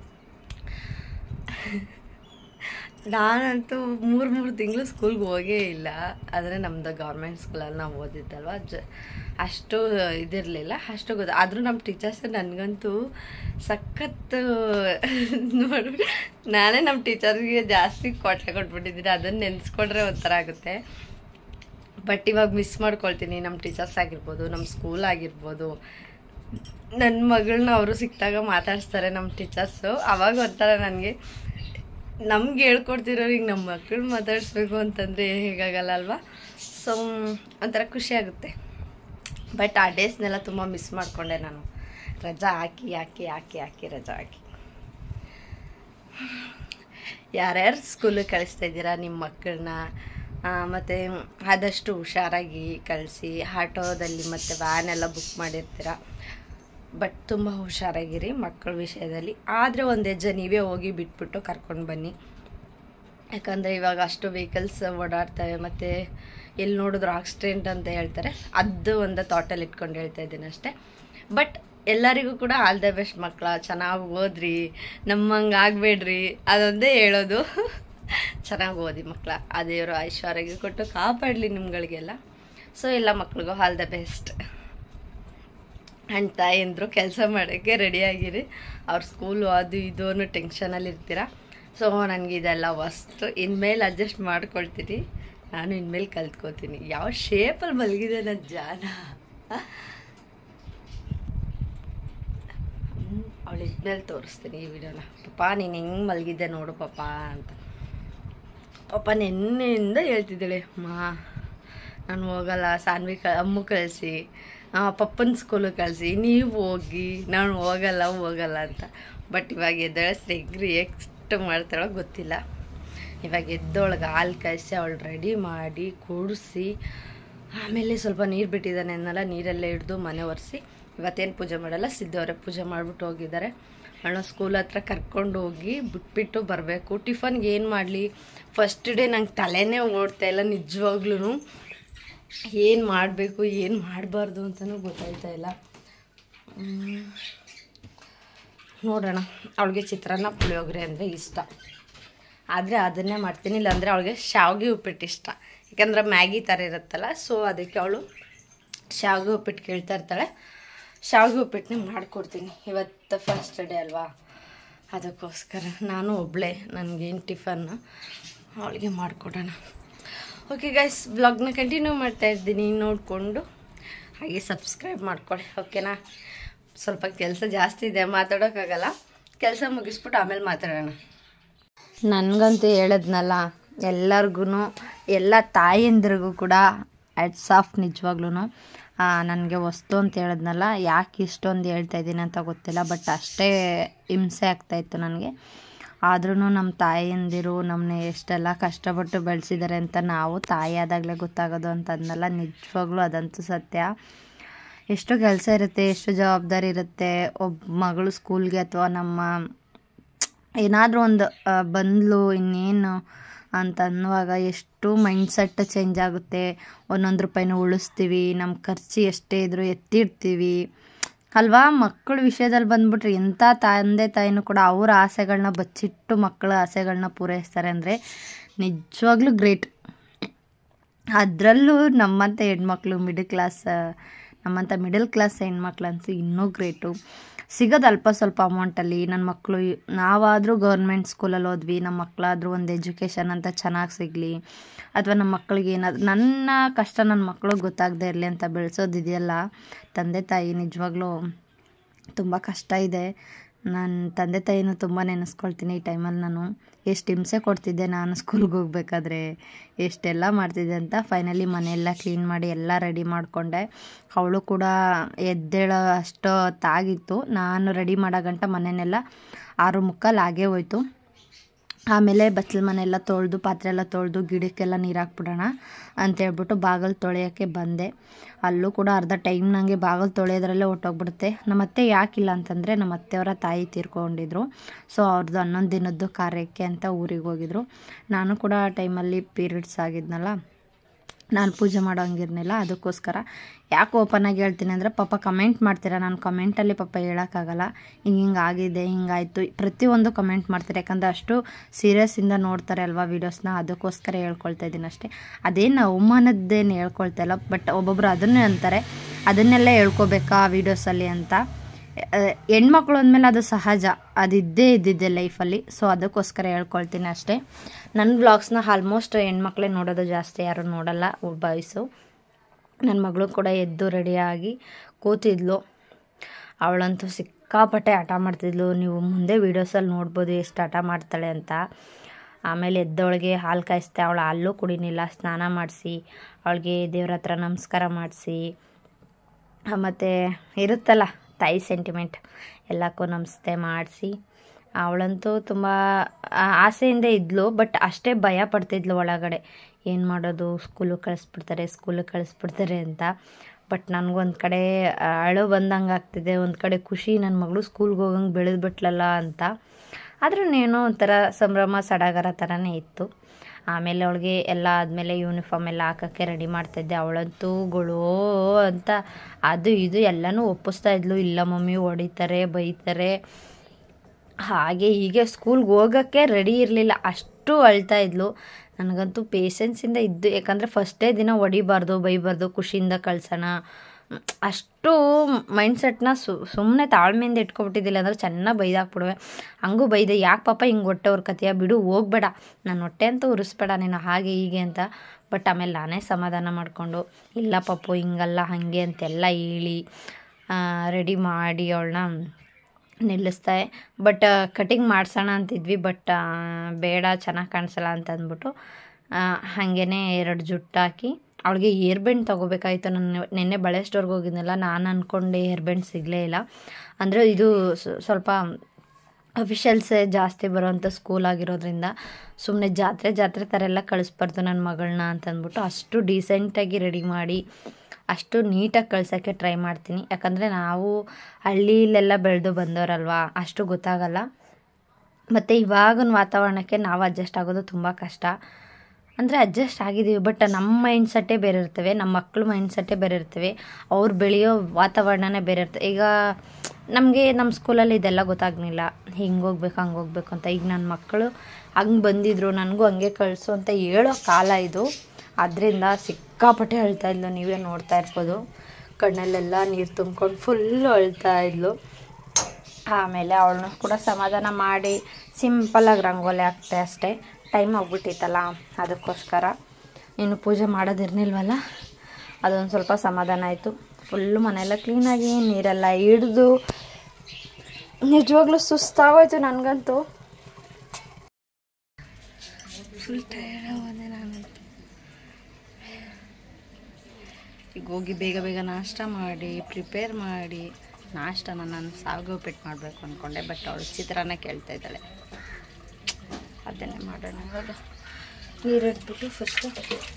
ನಾನಂತೂ ಮೂರು ಮೂರು ತಿಂಗಳು ಸ್ಕೂಲ್ಗೆ ಹೋಗೇ ಇಲ್ಲ ಆದರೆ ನಮ್ಮದು ಗೌರ್ಮೆಂಟ್ ಸ್ಕೂಲಲ್ಲಿ ನಾವು ಓದಿದ್ದಲ್ವ ಜ ಅಷ್ಟು ಇದಿರಲಿಲ್ಲ ಅಷ್ಟು ಗೊತ್ತು ಆದರೂ ನಮ್ಮ ಟೀಚರ್ಸ್ ನನಗಂತೂ ಸಖತ್ತು ನೋಡಿ ನಾನೇ ನಮ್ಮ ಟೀಚರ್ಗೆ ಜಾಸ್ತಿ ಕೊಟ್ಟೆ ಕೊಟ್ಬಿಟ್ಟಿದ್ದೀನಿ ಅದನ್ನು ನೆನೆಸ್ಕೊಂಡ್ರೆ ಒಂಥರ ಆಗುತ್ತೆ ಬಟ್ ಇವಾಗ ಮಿಸ್ ಮಾಡ್ಕೊಳ್ತೀನಿ ನಮ್ಮ ಟೀಚರ್ಸ್ ಆಗಿರ್ಬೋದು ನಮ್ಮ ಸ್ಕೂಲ್ ಆಗಿರ್ಬೋದು ನನ್ನ ಮಗಳನ್ನ ಅವರು ಸಿಕ್ಕಿದಾಗ ಮಾತಾಡಿಸ್ತಾರೆ ನಮ್ಮ ಟೀಚರ್ಸು ಅವಾಗ ಒಂಥರ ನನಗೆ ನಮ್ಗೆ ಹೇಳ್ಕೊಡ್ತಿರೋರಿಗೆ ನಮ್ಮ ಮಕ್ಕಳು ಮಾತಾಡಿಸ್ಬೇಕು ಅಂತಂದರೆ ಹೇಗಾಗಲ್ಲ ಅಲ್ವಾ ಸೊ ಒಂಥರ ಖುಷಿ ಆಗುತ್ತೆ ಬಟ್ ಆ ಡೇಸ್ನೆಲ್ಲ ತುಂಬ ಮಿಸ್ ಮಾಡಿಕೊಂಡೆ ನಾನು ರಜಾ ಹಾಕಿ ಹಾಕಿ ಹಾಕಿ ಹಾಕಿ ರಜಾ ಹಾಕಿ ಯಾರ್ಯಾರು ಸ್ಕೂಲಿಗೆ ಕಳಿಸ್ತಾ ಇದ್ದೀರಾ ನಿಮ್ಮ ಮಕ್ಕಳನ್ನ ಮತ್ತು ಆದಷ್ಟು ಹುಷಾರಾಗಿ ಕಳಿಸಿ ಆಟೋದಲ್ಲಿ ಮತ್ತು ವ್ಯಾನ್ ಎಲ್ಲ ಬುಕ್ ಮಾಡಿರ್ತೀರ ಬಟ್ ತುಂಬ ಹುಷಾರಾಗಿರಿ ಮಕ್ಕಳ ವಿಷಯದಲ್ಲಿ ಆದರೆ ಒಂದು ಹೆಜ್ಜೆ ನೀವೇ ಹೋಗಿ ಬಿಟ್ಬಿಟ್ಟು ಕರ್ಕೊಂಡು ಬನ್ನಿ ಯಾಕಂದರೆ ಇವಾಗ ಅಷ್ಟು ವೆಹಿಕಲ್ಸ್ ಓಡಾಡ್ತವೆ ಮತ್ತು ಎಲ್ಲಿ ನೋಡಿದ್ರು ಆಕ್ಸಿಡೆಂಟ್ ಅಂತ ಹೇಳ್ತಾರೆ ಅದು ಒಂದು ಥಾಟಲ್ಲಿ ಇಟ್ಕೊಂಡು ಹೇಳ್ತಾ ಇದ್ದೀನಿ ಅಷ್ಟೇ ಬಟ್ ಎಲ್ಲರಿಗೂ ಕೂಡ ಆಲ್ ದ ಬೆಸ್ಟ್ ಮಕ್ಕಳ ಚೆನ್ನಾಗಿ ಓದ್ರಿ ನಮ್ಮಂಗೆ ಆಗಬೇಡ್ರಿ ಅದೊಂದೇ ಹೇಳೋದು ಚೆನ್ನಾಗಿ ಓದಿ ಮಕ್ಕಳ ಆ ದೇವರು ಐಶ್ವರ್ಯ ಕೊಟ್ಟು ಕಾಪಾಡಲಿ ನಿಮ್ಗಳಿಗೆಲ್ಲ ಸೊ ಎಲ್ಲ ಮಕ್ಳಿಗೂ ಆಲ್ ದ ಬೆಸ್ಟ್ ಆ್ಯಂಡ್ ತಾಯಂದರು ಕೆಲಸ ಮಾಡೋಕ್ಕೆ ರೆಡಿಯಾಗಿರಿ ಅವ್ರ ಸ್ಕೂಲು ಅದು ಇದು ಅನ್ನೋ ಟೆನ್ಷನಲ್ಲಿ ಇರ್ತೀರ ಸೊ ನನಗೆ ಇದೆಲ್ಲ ವಸ್ತು ಇನ್ಮೇಲೆ ಅಡ್ಜಸ್ಟ್ ಮಾಡ್ಕೊಳ್ತೀನಿ ನಾನು ಇನ್ಮೇಲೆ ಕಲ್ತ್ಕೋತೀನಿ ಯಾವ ಶೇಪಲ್ಲಿ ಮಲಗಿದೆ ನನ್ನ ಜಾನ ಅವಳು ಇದ್ಮೇಲೆ ತೋರಿಸ್ತೀನಿ ಈ ವಿಡಿಯೋನ ಪಾಪ ನೀನು ಹೆಂಗೆ ಮಲಗಿದ್ದೆ ನೋಡು ಪಾಪ ಅಂತ ಪಾಪ ನಿನ್ನೆಯಿಂದ ಹೇಳ್ತಿದ್ದಾಳೆ ಮಾ ನಾನು ಹೋಗಲ್ಲ ಸಾನ್ವಿ ಕ ಅಮ್ಮ ಕಳಿಸಿ ಪಪ್ಪನ ಸ್ಕೂಲಿಗೆ ಕಳಿಸಿ ನೀವು ಹೋಗಿ ನಾನು ಹೋಗಲ್ಲ ಹೋಗಲ್ಲ ಅಂತ ಬಟ್ ಇವಾಗ ಎದ್ದೇಳಿಸ್ರೆ ಹೆಗ್ರಿ ಎಷ್ಟು ಮಾಡ್ತಾಳೋ ಗೊತ್ತಿಲ್ಲ ಇವಾಗ ಎದ್ದೊಳಗೆ ಹಾಲು ಕಾಯಿಸಿ ಅವಳು ರೆಡಿ ಮಾಡಿ ಕೂಡಿಸಿ ಆಮೇಲೆ ಸ್ವಲ್ಪ ನೀರು ಬಿಟ್ಟಿದ್ದಾನೆ ಅನ್ನಲ್ಲ ನೀರೆಲ್ಲ ಹಿಡ್ದು ಮನೆ ಒರೆಸಿ ಇವತ್ತೇನು ಪೂಜೆ ಮಾಡಲ್ಲ ಸಿದ್ದವರೇ ಪೂಜೆ ಮಾಡಿಬಿಟ್ಟು ಹೋಗಿದ್ದಾರೆ ಅಣ್ಣ ಸ್ಕೂಲ್ ಹತ್ರ ಕರ್ಕೊಂಡು ಹೋಗಿ ಬಿಟ್ಬಿಟ್ಟು ಬರಬೇಕು ಟಿಫನ್ಗೆ ಏನು ಮಾಡಲಿ ಫಸ್ಟ್ ಡೇ ನಂಗೆ ತಲೆನೇ ಓಡ್ತಾ ಇಲ್ಲ ನಿಜವಾಗ್ಲೂ ಏನು ಮಾಡಬೇಕು ಏನು ಮಾಡಬಾರ್ದು ಅಂತಲೂ ಗೊತ್ತಾಯ್ತಾ ಇಲ್ಲ ಹ್ಮ್. ನೋಡೋಣ ಅವಳಿಗೆ ಚಿತ್ರಾನ್ನ ಪುಳಿಯೋಗರೆ ಅಂದರೆ ಇಷ್ಟ ಆದರೆ ಅದನ್ನೇ ಮಾಡ್ತೀನಿ ಇಲ್ಲಾಂದರೆ ಅವಳಿಗೆ ಶಾವಿಗೆ ಉಪ್ಪಿಟ್ಟು ಇಷ್ಟ ಯಾಕಂದ್ರೆ ಮ್ಯಾಗಿ ಥರ ಇರುತ್ತಲ್ಲ ಸೊ ಅದಕ್ಕೆ ಅವಳು ಶಾವಿಗೆ ಉಪ್ಪಿಟ್ಟು ಕೇಳ್ತಾ ಇರ್ತಾಳೆ ಶಾವಿಗೆ ಉಪ್ಪಿಟ್ಟನ್ನೇ ಮಾಡಿಕೊಡ್ತೀನಿ ಇವತ್ತು ಫಸ್ಟ್ ಡೇ ಅಲ್ವಾ ಅದಕ್ಕೋಸ್ಕರ ನಾನು ಒಬ್ಬಳೇ ನನಗೇನು ಟಿಫನ್ನು ಅವಳಿಗೆ ಮಾಡಿಕೊಡೋಣ ಓಕೆ ಗೈಸ್ ಬ್ಲಾಗ್ನ ಕಂಟಿನ್ಯೂ ಮಾಡ್ತಾ ಇದ್ದೀನಿ ನೋಡಿಕೊಂಡು ಹಾಗೆ ಸಬ್ಸ್ಕ್ರೈಬ್ ಮಾಡ್ಕೊಳ್ಳಿ ಓಕೆನಾ ಸ್ವಲ್ಪ ಕೆಲಸ ಜಾಸ್ತಿ ಇದೆ ಮಾತಾಡೋಕ್ಕಾಗಲ್ಲ ಕೆಲಸ ಮುಗಿಸ್ಬಿಟ್ಟು ಆಮೇಲೆ ಮಾತಾಡೋಣ ನನಗಂತೂ ಹೇಳದ್ನಲ್ಲ ಎಲ್ಲರಿಗೂ ಎಲ್ಲ ತಾಯಂದ್ರಿಗೂ ಕೂಡ ಅಟ್ಸ್ ಆಫ್ ನಿಜವಾಗ್ಲೂ ನನಗೆ ವಸ್ತು ಅಂತ ಹೇಳಿದ್ನಲ್ಲ ಯಾಕೆ ಇಷ್ಟೊಂದು ಹೇಳ್ತಾ ಇದ್ದೀನಿ ಅಂತ ಗೊತ್ತಿಲ್ಲ ಬಟ್ ಅಷ್ಟೇ ಹಿಂಸೆ ಆಗ್ತಾಯಿತ್ತು ನನಗೆ ಆದ್ರೂ ನಮ್ಮ ತಾಯಂದಿರು ನಮ್ಮನ್ನ ಎಷ್ಟೆಲ್ಲ ಕಷ್ಟಪಟ್ಟು ಬೆಳೆಸಿದ್ದಾರೆ ಅಂತ ನಾವು ತಾಯಿ ಆದಾಗಲೇ ಗೊತ್ತಾಗೋದು ಅಂತ ಅಂದ್ನಲ್ಲ ನಿಜವಾಗ್ಲೂ ಅದಂತೂ ಸತ್ಯ ಎಷ್ಟು ಕೆಲಸ ಇರುತ್ತೆ ಎಷ್ಟು ಜವಾಬ್ದಾರಿ ಇರುತ್ತೆ ಒಬ್ಬ ಮಗಳು ಸ್ಕೂಲ್ಗೆ ಅಥವಾ ನಮ್ಮ ಏನಾದರೂ ಒಂದು ಆ, ಬಂದ್ಲು ಇನ್ನೇನು ಅಂತ ಅನ್ನುವಾಗ ಎಷ್ಟು ಮೈಂಡ್ಸೆಟ್ ಚೇಂಜ್ ಆಗುತ್ತೆ ಒಂದೊಂದು ರೂಪಾಯಿನೂ ಉಳಿಸ್ತೀವಿ ನಮ್ಮ ಖರ್ಚು ಎಷ್ಟೇ ಇದ್ರೂ ಎತ್ತಿಡ್ತೀವಿ ಅಲ್ವಾ ಮಕ್ಕಳ ವಿಷಯದಲ್ಲಿ ಬಂದ್ಬಿಟ್ರೆ ಎಂಥ ತಂದೆ ತಾಯಿನೂ ಕೂಡ ಅವ್ರ ಆಸೆಗಳನ್ನ ಬಚ್ಚಿಟ್ಟು ಮಕ್ಕಳ ಆಸೆಗಳನ್ನ ಪೂರೈಸ್ತಾರೆ ಅಂದರೆ ನಿಜವಾಗ್ಲೂ ಗ್ರೇಟ್ ಅದರಲ್ಲೂ ನಮ್ಮಂಥ ಹೆಣ್ಮಕ್ಳು ಮಿಡಲ್ ಕ್ಲಾಸ್ ನಮ್ಮಂಥ ಮಿಡಲ್ ಕ್ಲಾಸ್ ಹೆಣ್ಮಕ್ಳಂತೂ ಇನ್ನೂ ಗ್ರೇಟು ಸಿಗೋದು ಅಲ್ಪ ಸ್ವಲ್ಪ ಅಮೌಂಟಲ್ಲಿ ನನ್ನ ಮಕ್ಕಳು ನಾವಾದರೂ ಗೌರ್ಮೆಂಟ್ ಸ್ಕೂಲಲ್ಲಿ ಓದ್ವಿ ನಮ್ಮ ಮಕ್ಕಳಾದರೂ ಒಂದು ಎಜುಕೇಷನ್ ಅಂತ ಚೆನ್ನಾಗಿ ಸಿಗಲಿ ಅಥವಾ ನಮ್ಮ ಮಕ್ಕಳಿಗೆ ಏನಾದ್ರು ನನ್ನ ಕಷ್ಟ ನನ್ನ ಮಕ್ಕಳಿಗೆ ಗೊತ್ತಾಗದೇ ಇರಲಿ ಅಂತ ಬೆಳೆಸೋದಿದೆಯಲ್ಲ ತಂದೆ ತಾಯಿ ನಿಜವಾಗ್ಲೂ ತುಂಬ ಕಷ್ಟ ಇದೆ ನನ್ನ ತಂದೆ ತಾಯಿನೂ ತುಂಬ ನೆನೆಸ್ಕೊಳ್ತೀನಿ ಈ ಟೈಮಲ್ಲಿ ನಾನು ಎಷ್ಟು ಹಿಂಸೆ ಕೊಡ್ತಿದ್ದೆ ನಾನು ಸ್ಕೂಲ್ಗೆ ಹೋಗ್ಬೇಕಾದ್ರೆ ಎಷ್ಟೆಲ್ಲ ಮಾಡ್ತಿದ್ದೆ ಅಂತ ಫೈನಲಿ ಮನೆಯೆಲ್ಲ ಕ್ಲೀನ್ ಮಾಡಿ ಎಲ್ಲ ರೆಡಿ ಮಾಡಿಕೊಂಡೆ ಅವಳು ಕೂಡ ಎದ್ದೇಳೋ ಅಷ್ಟು ಹೊತ್ತಾಗಿತ್ತು ನಾನು ರೆಡಿ ಮಾಡೋ ಗಂಟ ಮನೆಯನ್ನೆಲ್ಲ ಆರು ಮುಕ್ಕಾಲು ಆಗೇ ಹೋಯ್ತು ಆಮೇಲೆ ಬಚ್ಚಲ ಮನೆಯೆಲ್ಲ ತೊಳೆದು ಪಾತ್ರೆ ಎಲ್ಲ ತೊಳೆದು ಗಿಡಕ್ಕೆಲ್ಲ ನೀರು ಹಾಕ್ಬಿಡೋಣ ಅಂತೇಳ್ಬಿಟ್ಟು ಬಾಗಿಲು ತೊಳೆಯೋಕ್ಕೆ ಬಂದೆ ಅಲ್ಲೂ ಕೂಡ ಅರ್ಧ ಟೈಮ್ ನನಗೆ ಬಾಗಿಲು ತೊಳೆಯೋದ್ರಲ್ಲೇ ಹೊಟ್ಟೋಗ್ಬಿಡುತ್ತೆ ನಮ್ಮ ಅತ್ತೆ ಯಾಕಿಲ್ಲ ಅಂತಂದರೆ ನಮ್ಮ ಅತ್ತೆಯವರ ತಾಯಿ ತೀರ್ಕೊಂಡಿದ್ರು ಸೊ ಅವ್ರದ್ದು ಹನ್ನೊಂದು ದಿನದ್ದು ಕಾರ್ಯಕ್ಕೆ ಅಂತ ಊರಿಗೆ ಹೋಗಿದ್ರು ನಾನು ಕೂಡ ಆ ಟೈಮಲ್ಲಿ ಪೀರಿಯಡ್ಸ್ ಆಗಿದ್ನಲ್ಲ ನಾನು ಪೂಜೆ ಮಾಡೋ ಹಂಗಿರ್ನಿಲ್ಲ ಅದಕ್ಕೋಸ್ಕರ ಯಾಕೆ ಓಪನ್ ಆಗಿ ಹೇಳ್ತೀನಿ ಅಂದರೆ ಪಾಪ ಕಮೆಂಟ್ ಮಾಡ್ತೀರಾ ನಾನು ಕಮೆಂಟಲ್ಲಿ ಪಾಪ ಹೇಳೋಕ್ಕಾಗಲ್ಲ ಹಿಂಗೆ ಹಿಂಗೆ ಆಗಿದೆ ಹಿಂಗಾಯಿತು ಪ್ರತಿಯೊಂದು ಕಮೆಂಟ್ ಮಾಡ್ತಾರೆ ಯಾಕಂದರೆ ಅಷ್ಟು ಸೀರಿಯಸ್ಸಿಂದ ನೋಡ್ತಾರೆ ಅಲ್ವಾ ವೀಡಿಯೋಸ್ನ ಅದಕ್ಕೋಸ್ಕರ ಹೇಳ್ಕೊಳ್ತಾ ಇದ್ದೀನಿ ಅಷ್ಟೇ ಅದೇನು ಅವಮಾನದ್ದೇನು ಹೇಳ್ಕೊಳ್ತಾ ಇಲ್ಲ ಬಟ್ ಒಬ್ಬೊಬ್ರು ಅದನ್ನೇ ಅಂತಾರೆ ಅದನ್ನೆಲ್ಲ ಹೇಳ್ಕೊಬೇಕಾ ವೀಡಿಯೋಸಲ್ಲಿ ಅಂತ ಆ, ಹೆಣ್ಮಕ್ಳು ಅಂದಮೇಲೆ ಅದು ಸಹಜ ಅದು ಇದ್ದೇ ಇದ್ದಿದ್ದೆ ಲೈಫಲ್ಲಿ ಸೊ ಅದಕ್ಕೋಸ್ಕರ ಹೇಳ್ಕೊಳ್ತೀನಿ ಅಷ್ಟೇ ನನ್ನ ಬ್ಲಾಗ್ಸ್ನ ಆಲ್ಮೋಸ್ಟ್ ಹೆಣ್ಮಕ್ಳೇ ನೋಡೋದು ಜಾಸ್ತಿ ಯಾರು ನೋಡಲ್ಲ ಬಾಯ್ಸು ನನ್ನ ಮಗಳು ಕೂಡ ಎದ್ದು ರೆಡಿಯಾಗಿ ಕೂತಿದ್ಲು ಅವಳಂತೂ ಸಿಕ್ಕಾಪಟ್ಟೆ ಆಟ ಮಾಡ್ತಿದ್ಲು ನೀವು ಮುಂದೆ ವೀಡಿಯೋಸಲ್ಲಿ ನೋಡ್ಬೋದು ಎಷ್ಟು ಆಟ ಮಾಡ್ತಾಳೆ ಅಂತ ಆಮೇಲೆ ಎದ್ದವಳಿಗೆ ಹಾಲು ಕಾಯಿಸ್ತೆ ಅವಳು ಹಾಲು ಕುಡಿನಿಲ್ಲ ಸ್ನಾನ ಮಾಡಿಸಿ ಅವಳಿಗೆ ದೇವ್ರ ಹತ್ರ ನಮಸ್ಕಾರ ಮಾಡಿಸಿ ಮತ್ತು ಇರುತ್ತಲ್ಲ ತಾಯಿ ಸೆಂಟಿಮೆಂಟ್ ಎಲ್ಲಕ್ಕೂ ನಮಸ್ತೆ ಮಾಡಿಸಿ ಅವಳಂತೂ ತುಂಬ ಆಸೆಯಿಂದ ಇದ್ಲು ಬಟ್ ಅಷ್ಟೇ ಭಯ ಪಡ್ತಿದ್ಲು ಒಳಗಡೆ ಏನು ಮಾಡೋದು ಸ್ಕೂಲಿಗೆ ಕಳಿಸ್ಬಿಡ್ತಾರೆ ಸ್ಕೂಲಿಗೆ ಕಳಿಸ್ಬಿಡ್ತಾರೆ ಅಂತ ಬಟ್ ನನಗೊಂದು ಕಡೆ ಆ, ಅಳು ಬಂದಂಗೆ ಆಗ್ತಿದೆ ಒಂದು ಕಡೆ ಖುಷಿ ನನ್ನ ಮಗಳು ಸ್ಕೂಲ್ಗೆ ಹೋಗಂಗೆ ಬೆಳೆದ್ಬಿಟ್ಲಲ್ಲ ಅಂತ ಆದ್ರೂ ಏನೋ ಒಂಥರ ಸಂಭ್ರಮ ಸಡಗರ ಥರನೇ ಇತ್ತು ಆಮೇಲೆ ಅವಳಿಗೆ ಎಲ್ಲ ಆದಮೇಲೆ ಯೂನಿಫಾರ್ಮ್ ಎಲ್ಲ ಹಾಕೋಕ್ಕೆ ರೆಡಿ ಮಾಡ್ತಾಯಿದ್ದೆ ಅವಳಂತೂ ಗೊಳೋ ಅಂತ ಅದು ಇದು ಎಲ್ಲನೂ ಒಪ್ಪಿಸ್ತಾ ಇದ್ಲು ಇಲ್ಲ ಮಮ್ಮಿ ಹೊಡಿತಾರೆ ಬೈತಾರೆ ಹಾಗೆ ಹೀಗೆ ಸ್ಕೂಲ್ಗೆ ಹೋಗೋಕ್ಕೆ ರೆಡಿ ಇರಲಿಲ್ಲ ಅಷ್ಟು ಅಳ್ತಾ ಇದ್ಲು ನನಗಂತೂ ಪೇಷನ್ಸಿಂದ ಇದ್ದು ಯಾಕಂದರೆ ಫಸ್ಟೇ ದಿನ ಹೊಡಿಬಾರ್ದು ಬೈಬಾರ್ದು ಖುಷಿಯಿಂದ ಕಳ್ಸೋಣ ಮ್, ಅಷ್ಟು ಮೈಂಡ್ಸೆಟ್ನ ಸು ಸುಮ್ಮನೆ ತಾಳ್ಮೆಯಿಂದ ಇಟ್ಕೊಬಿಟ್ಟಿದ್ದಿಲ್ಲ ಅಂದ್ರೆ ಚೆನ್ನಾಗಿ ಬೈದಾಕ್ಬಿಡುವೆ ಹಂಗೂ ಬೈದೆ ಯಾಕೆ ಪಾಪ ಹಿಂಗೆ ಹೊಟ್ಟೆ ಉರ್ಕತೀಯ ಬಿಡು ಹೋಗ್ಬೇಡ ನಾನು ಹೊಟ್ಟೆ ಅಂತ ಉರಿಸ್ಬೇಡ ನೀನು ಹಾಗೆ ಹೀಗೆ ಅಂತ ಬಟ್ ಆಮೇಲೆ ನಾನೇ ಸಮಾಧಾನ ಮಾಡಿಕೊಂಡು ಇಲ್ಲ ಪಾಪು ಹಿಂಗಲ್ಲ ಹಾಗೆ ಅಂತೆಲ್ಲ ಹೇಳಿ ರೆಡಿ ಮಾಡಿ ಅವಳನ್ನ ನಿಲ್ಲಿಸ್ದೆ ಬಟ್ ಕಟಿಂಗ್ ಮಾಡ್ಸೋಣ ಅಂತಿದ್ವಿ ಬಟ್ ಬೇಡ ಚೆನ್ನಾಗಿ ಕಾಣಿಸಲ್ಲ ಅಂತ ಅಂದ್ಬಿಟ್ಟು ಹಾಗೇ ಎರಡು ಜುಟ್ಟು ಹಾಕಿ ಅವಳಿಗೆ ಏರ್ ಬೆಂಡ್ ತೊಗೋಬೇಕಾಯ್ತು ನಾನು ನಿನ್ನೆ ಬಳೆ ಸ್ಟೋರ್ಗೆ ಹೋಗಿದ್ನಲ್ಲ ನಾನು ಅಂದ್ಕೊಂಡೆ ಏರ್ ಬೆಂಡ್ ಸಿಗಲೇ ಇಲ್ಲ ಅಂದರೆ ಇದು ಸ್- ಸ್ವಲ್ಪ ಅಫಿಷಿಯಲ್ಸೇ ಜಾಸ್ತಿ ಬರೋವಂಥ ಸ್ಕೂಲ್ ಆಗಿರೋದ್ರಿಂದ ಸುಮ್ಮನೆ ಜಾತ್ರೆ ಜಾತ್ರೆ ಥರ ಎಲ್ಲ ಕಳಿಸ್ಬಾರ್ದು ನನ್ನ ಮಗಳನ್ನ ಅಂತಂದ್ಬಿಟ್ಟು ಅಷ್ಟು ಡೀಸೆಂಟಾಗಿ ರೆಡಿ ಮಾಡಿ ಅಷ್ಟು ನೀಟಾಗಿ ಕಳ್ಸೋಕ್ಕೆ ಟ್ರೈ ಮಾಡ್ತೀನಿ ಯಾಕಂದರೆ ನಾವು ಹಳ್ಳಿಲೆಲ್ಲ ಬೆಳೆದು ಬಂದವರಲ್ವಾ ಅಷ್ಟು ಗೊತ್ತಾಗಲ್ಲ ಮತ್ತು ಇವಾಗಿನ ವಾತಾವರಣಕ್ಕೆ ನಾವು ಅಡ್ಜಸ್ಟ್ ಆಗೋದು ತುಂಬ ಕಷ್ಟ ಅಂದರೆ ಅಡ್ಜಸ್ಟ್ ಆಗಿದ್ದೀವಿ ಬಟ್ ನಮ್ಮ ಮೈಂಡ್ ಸೆಟ್ಟೇ ಬೇರೆ ಇರ್ತವೆ ನಮ್ಮ ಮಕ್ಕಳು ಮೈಂಡ್ ಸೆಟ್ಟೇ ಬೇರೆ ಇರ್ತವೆ ಅವ್ರು ಬೆಳೆಯೋ ವಾತಾವರಣನೇ ಬೇರೆ ಇರ್ತವೆ ಈಗ ನಮಗೆ ನಮ್ಮ ಸ್ಕೂಲಲ್ಲಿ ಇದೆಲ್ಲ ಗೊತ್ತಾಗ್ಲಿಲ್ಲ ಹಿಂಗೆ ಹೋಗ್ಬೇಕು ಹಂಗೆ ಹೋಗ್ಬೇಕು ಅಂತ ಈಗ ನನ್ನ ಮಕ್ಕಳು ಹಂಗೆ ಬಂದಿದ್ರು ನನಗೂ ಹಂಗೆ ಕಳಿಸು ಅಂತ ಹೇಳೋ ಕಾಲ ಇದು ಅದರಿಂದ ಸಿಕ್ಕಾಪಟ್ಟೆ ಅಳ್ತಾ ಇದ್ಲು ನೀವೇ ನೋಡ್ತಾ ಇರ್ಬೋದು ಕಣ್ಣಲ್ಲೆಲ್ಲ ನೀರು ತುಂಬ್ಕೊಂಡು ಫುಲ್ಲು ಅಳ್ತಾ ಇದ್ಲು ಆಮೇಲೆ ಅವಳನ್ನ ಕೂಡ ಸಮಾಧಾನ ಮಾಡಿ ಸಿಂಪಲಾಗಿ ರಂಗೋಲಿ ಹಾಕ್ತೆ ಅಷ್ಟೇ ಟೈಮ್ ಹೋಗ್ಬಿಟ್ಟಿತ್ತಲ್ಲ ಅದಕ್ಕೋಸ್ಕರ ಇನ್ನು ಪೂಜೆ ಮಾಡೋದಿರ್ನಿಲ್ವಲ್ಲ ಅದೊಂದು ಸ್ವಲ್ಪ ಸಮಾಧಾನ ಆಯಿತು ಫುಲ್ಲು ಮನೆಯೆಲ್ಲ ಕ್ಲೀನಾಗಿ ನೀರೆಲ್ಲ ಹಿಡ್ದು ನಿಜವಾಗ್ಲೂ ಸುಸ್ತಾಗೋಯ್ತು ನನಗಂತೂ ಫುಲ್ ಟಯರ್ಡ್ ಆಗೋದೆ ನಾನಂತೂ ಈಗ ಹೋಗಿ ಬೇಗ ಬೇಗ ನಾಷ್ಟ ಮಾಡಿ ಪ್ರಿಪೇರ್ ಮಾಡಿ ನಾಷ್ಟನ ನಾನು ಸಾವಿಗೆ ಉಪ್ಪಿಟ್ಟು ಮಾಡಬೇಕು ಅಂದ್ಕೊಂಡೆ ಬಟ್ ಅವಳು ಚಿತ್ರಾನ್ನ ಕೇಳ್ತಾ ಇದ್ದಾಳೆ ಅದನ್ನೇ ಮಾಡೋಣ ಇವಾಗ ನೀರು ಇಟ್ಬಿಟ್ಟು ಫಸ್ಟು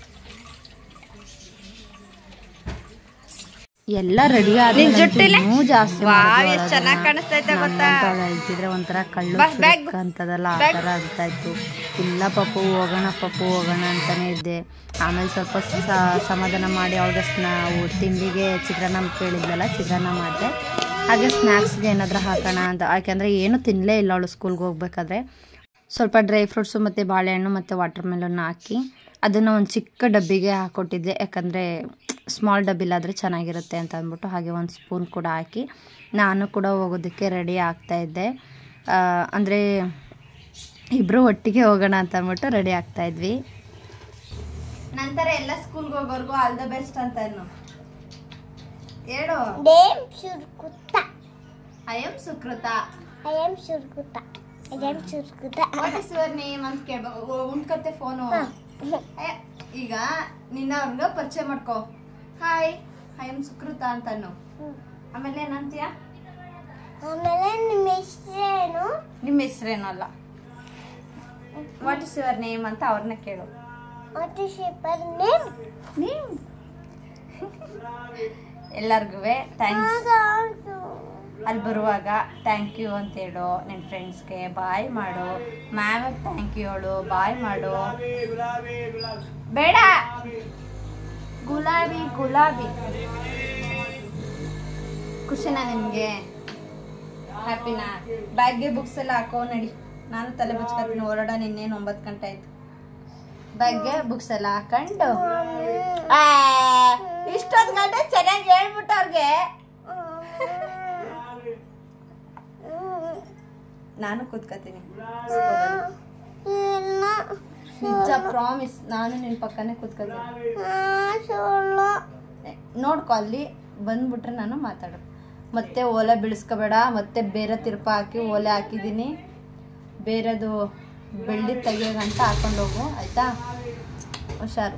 ಎಲ್ಲ ರೆಡಿ ಇನ್ನೂ ಜಾಸ್ತಿ ಚೆನ್ನಾಗಿ ಕಾಣಿಸ್ತೈತೆ ಗೊತ್ತಾ ಹೇಳ್ತಿದ್ರೆ ಒಂಥರ ಕಳ್ಳು ಬಾ, ಬ್ಯಾಗ್ ಚುರುಕ್ ಅಂತದಲ್ಲ ಆ ಥರ ಆಗ್ತಾ ಇತ್ತು ಇಲ್ಲ ಪಪ್ಪು ಹೋಗೋಣ ಪಪ್ಪು ಹೋಗೋಣ ಅಂತಾನೆ ಇದ್ದೆ ಆಮೇಲೆ ಸ್ವಲ್ಪ ಸ- ಸಮಾಧಾನ ಮಾಡಿ ಅವಳಿಗೆ ಸ್ನಾ ತಿಂಡಿಗೆ ಚಿತ್ರಾನ್ನ ಕೇಳಿದ್ಲಲ್ಲ ಚಿತ್ರಾನ್ನ ಮಾಡಿದೆ ಹಾಗೆ ಸ್ನ್ಯಾಕ್ಸ್ಗೆ ಏನಾದರೂ ಹಾಕೋಣ ಅಂತ ಯಾಕೆಂದರೆ ಏನು ತಿನ್ನಲೇ ಇಲ್ಲ ಅವಳು ಸ್ಕೂಲ್ಗೆ ಹೋಗ್ಬೇಕಾದ್ರೆ ಸ್ವಲ್ಪ ಡ್ರೈ ಫ್ರೂಟ್ಸು ಮತ್ತು ಬಾಳೆಹಣ್ಣು ಮತ್ತು ವಾಟರ್ ಮೆಲನ್ ಹಾಕಿ ಅದನ್ನು ಒಂದು ಚಿಕ್ಕ ಡಬ್ಬಿಗೆ ಹಾಕ್ಕೊಟ್ಟಿದ್ದೆ ಯಾಕಂದರೆ ಸ್ಮಾಲ್ ಡಬ್ಬಿಲಾದರೆ ಚೆನ್ನಾಗಿರುತ್ತೆ ಅಂತ ಅಂದ್ಬಿಟ್ಟು ಹಾಗೆ ಒಂದು ಸ್ಪೂನ್ ಕೂಡ ಹಾಕಿ ನಾನು ಕೂಡ ಹೋಗೋದಕ್ಕೆ ರೆಡಿ ಆಗ್ತಾ ಇದ್ದೆ ಅಂದರೆ ಇಬ್ಬರು ಒಟ್ಟಿಗೆ ಹೋಗೋಣ ಅಂತ ಅಂದ್ಬಿಟ್ಟು ರೆಡಿ ಆಗ್ತಾ ಇದ್ವಿ ನಂತರ ಎಲ್ಲ ಸ್ಕೂಲ್ಗೆ ಹೋಗೋರ್ಗು ಆಲ್ ದ ಬೆಸ್ಟ್ ಅಂತ ಇನ್ನು ಹೇಳು Dem surkuta. I am Sukruta I am surkuta. I am surkuta. What is your name ಅಂತ ಕೇಳ್ಬೇಕು ಉಣ್ಕತ್ತೆ ಫೋನು ಈಗ ನಿನ್ನ ಅವ್ರಿಗೆ ಪರಿಚಯ ಮಾಡ್ಕೋ ಹಾಯ್ ಐ ಎಮ್ ಸುಕೃತ ಅಂತಾನು ಆಮೇಲೆ ಏನಂತೀಯ ಆಮೇಲೆ ನಿಮ್ಮ ಹೆಸರೇನು ನಿಮ್ಮ ಹೆಸರೇನಲ್ಲ ವಾಟ್ ಇಸ್ ಯುವರ್ ನೇಮ್ ಅಂತ ಅವ್ರನ್ನ ಕೇಳು what is your name name ಎಲ್ಲರಿಗೂ ಥ್ಯಾಂಕ್ಸ್ ಅಲ್ಲಿ ಬರುವಾಗ ಥ್ಯಾಂಕ್ ಯು ಅಂತ ಹೇಳು ನಿನ್ನ ಫ್ರೆಂಡ್ಸ್ಗೆ ಬಾಯ್ ಮಾಡು ಮ್ಯಾಮಿಗೆ ಥ್ಯಾಂಕ್ ಯು ಹೇಳು ಬಾಯ್ ಮಾಡು ಬೇಡ ಗುಲಾಬಿ ಗುಲಾಬಿ ಖುಷಿನಾ ನಿಮಗೆ ಹ್ಯಾಪಿನಾ ಬ್ಯಾಗ್ಗೆ ಬುಕ್ಸ್ ಎಲ್ಲ ಹಾಕೋ ನಡಿ ನಾನು ತಲೆ ಬಚ್ಕೊತೀನಿ ಹೊರಡ ನಿನ್ನೇನು ಒಂಬತ್ತು ಗಂಟೆ ಆಯ್ತು ಬ್ಯಾಗ್ಗೆ ಬುಕ್ಸ್ ಎಲ್ಲ ಹಾಕೊಂಡು ಇಷ್ಟೊಂದು ಗಂಟೆ ಚೆನ್ನಾಗಿ ಹೇಳ್ಬಿಟ್ಟು ಅವ್ರಿಗೆ ನಾನು ಕೂತ್ಕೋತೀನಿ ಇಲ್ಲ ನಿಜ ಪ್ರಾಮಿಸ್ ನಾನು ನಿನ್ನ ಪಕ್ಕನೇ ಕೂತ್ಕೋತೀನಿ ಆ, ಸುಳ್ಳು ಏ, ನೋಡ್ಕೊ ಅಲ್ಲಿ ಬಂದ್ಬಿಟ್ರೆ ನಾನು ಮಾತಾಡು ಮತ್ತೆ ಓಲೆ ಬೀಳಿಸ್ಕೋಬೇಡ ಮತ್ತೆ ಬೇರೆ ತಿರ್ಪ ಹಾಕಿ ಓಲೆ ಹಾಕಿದ್ದೀನಿ ಬೇರೆದು ಬೆಳ್ಳಿ ತೆಗಿಯೋಗಂಟ ಹಾಕೊಂಡು ಹೋಗು ಆಯ್ತಾ ಹುಷಾರು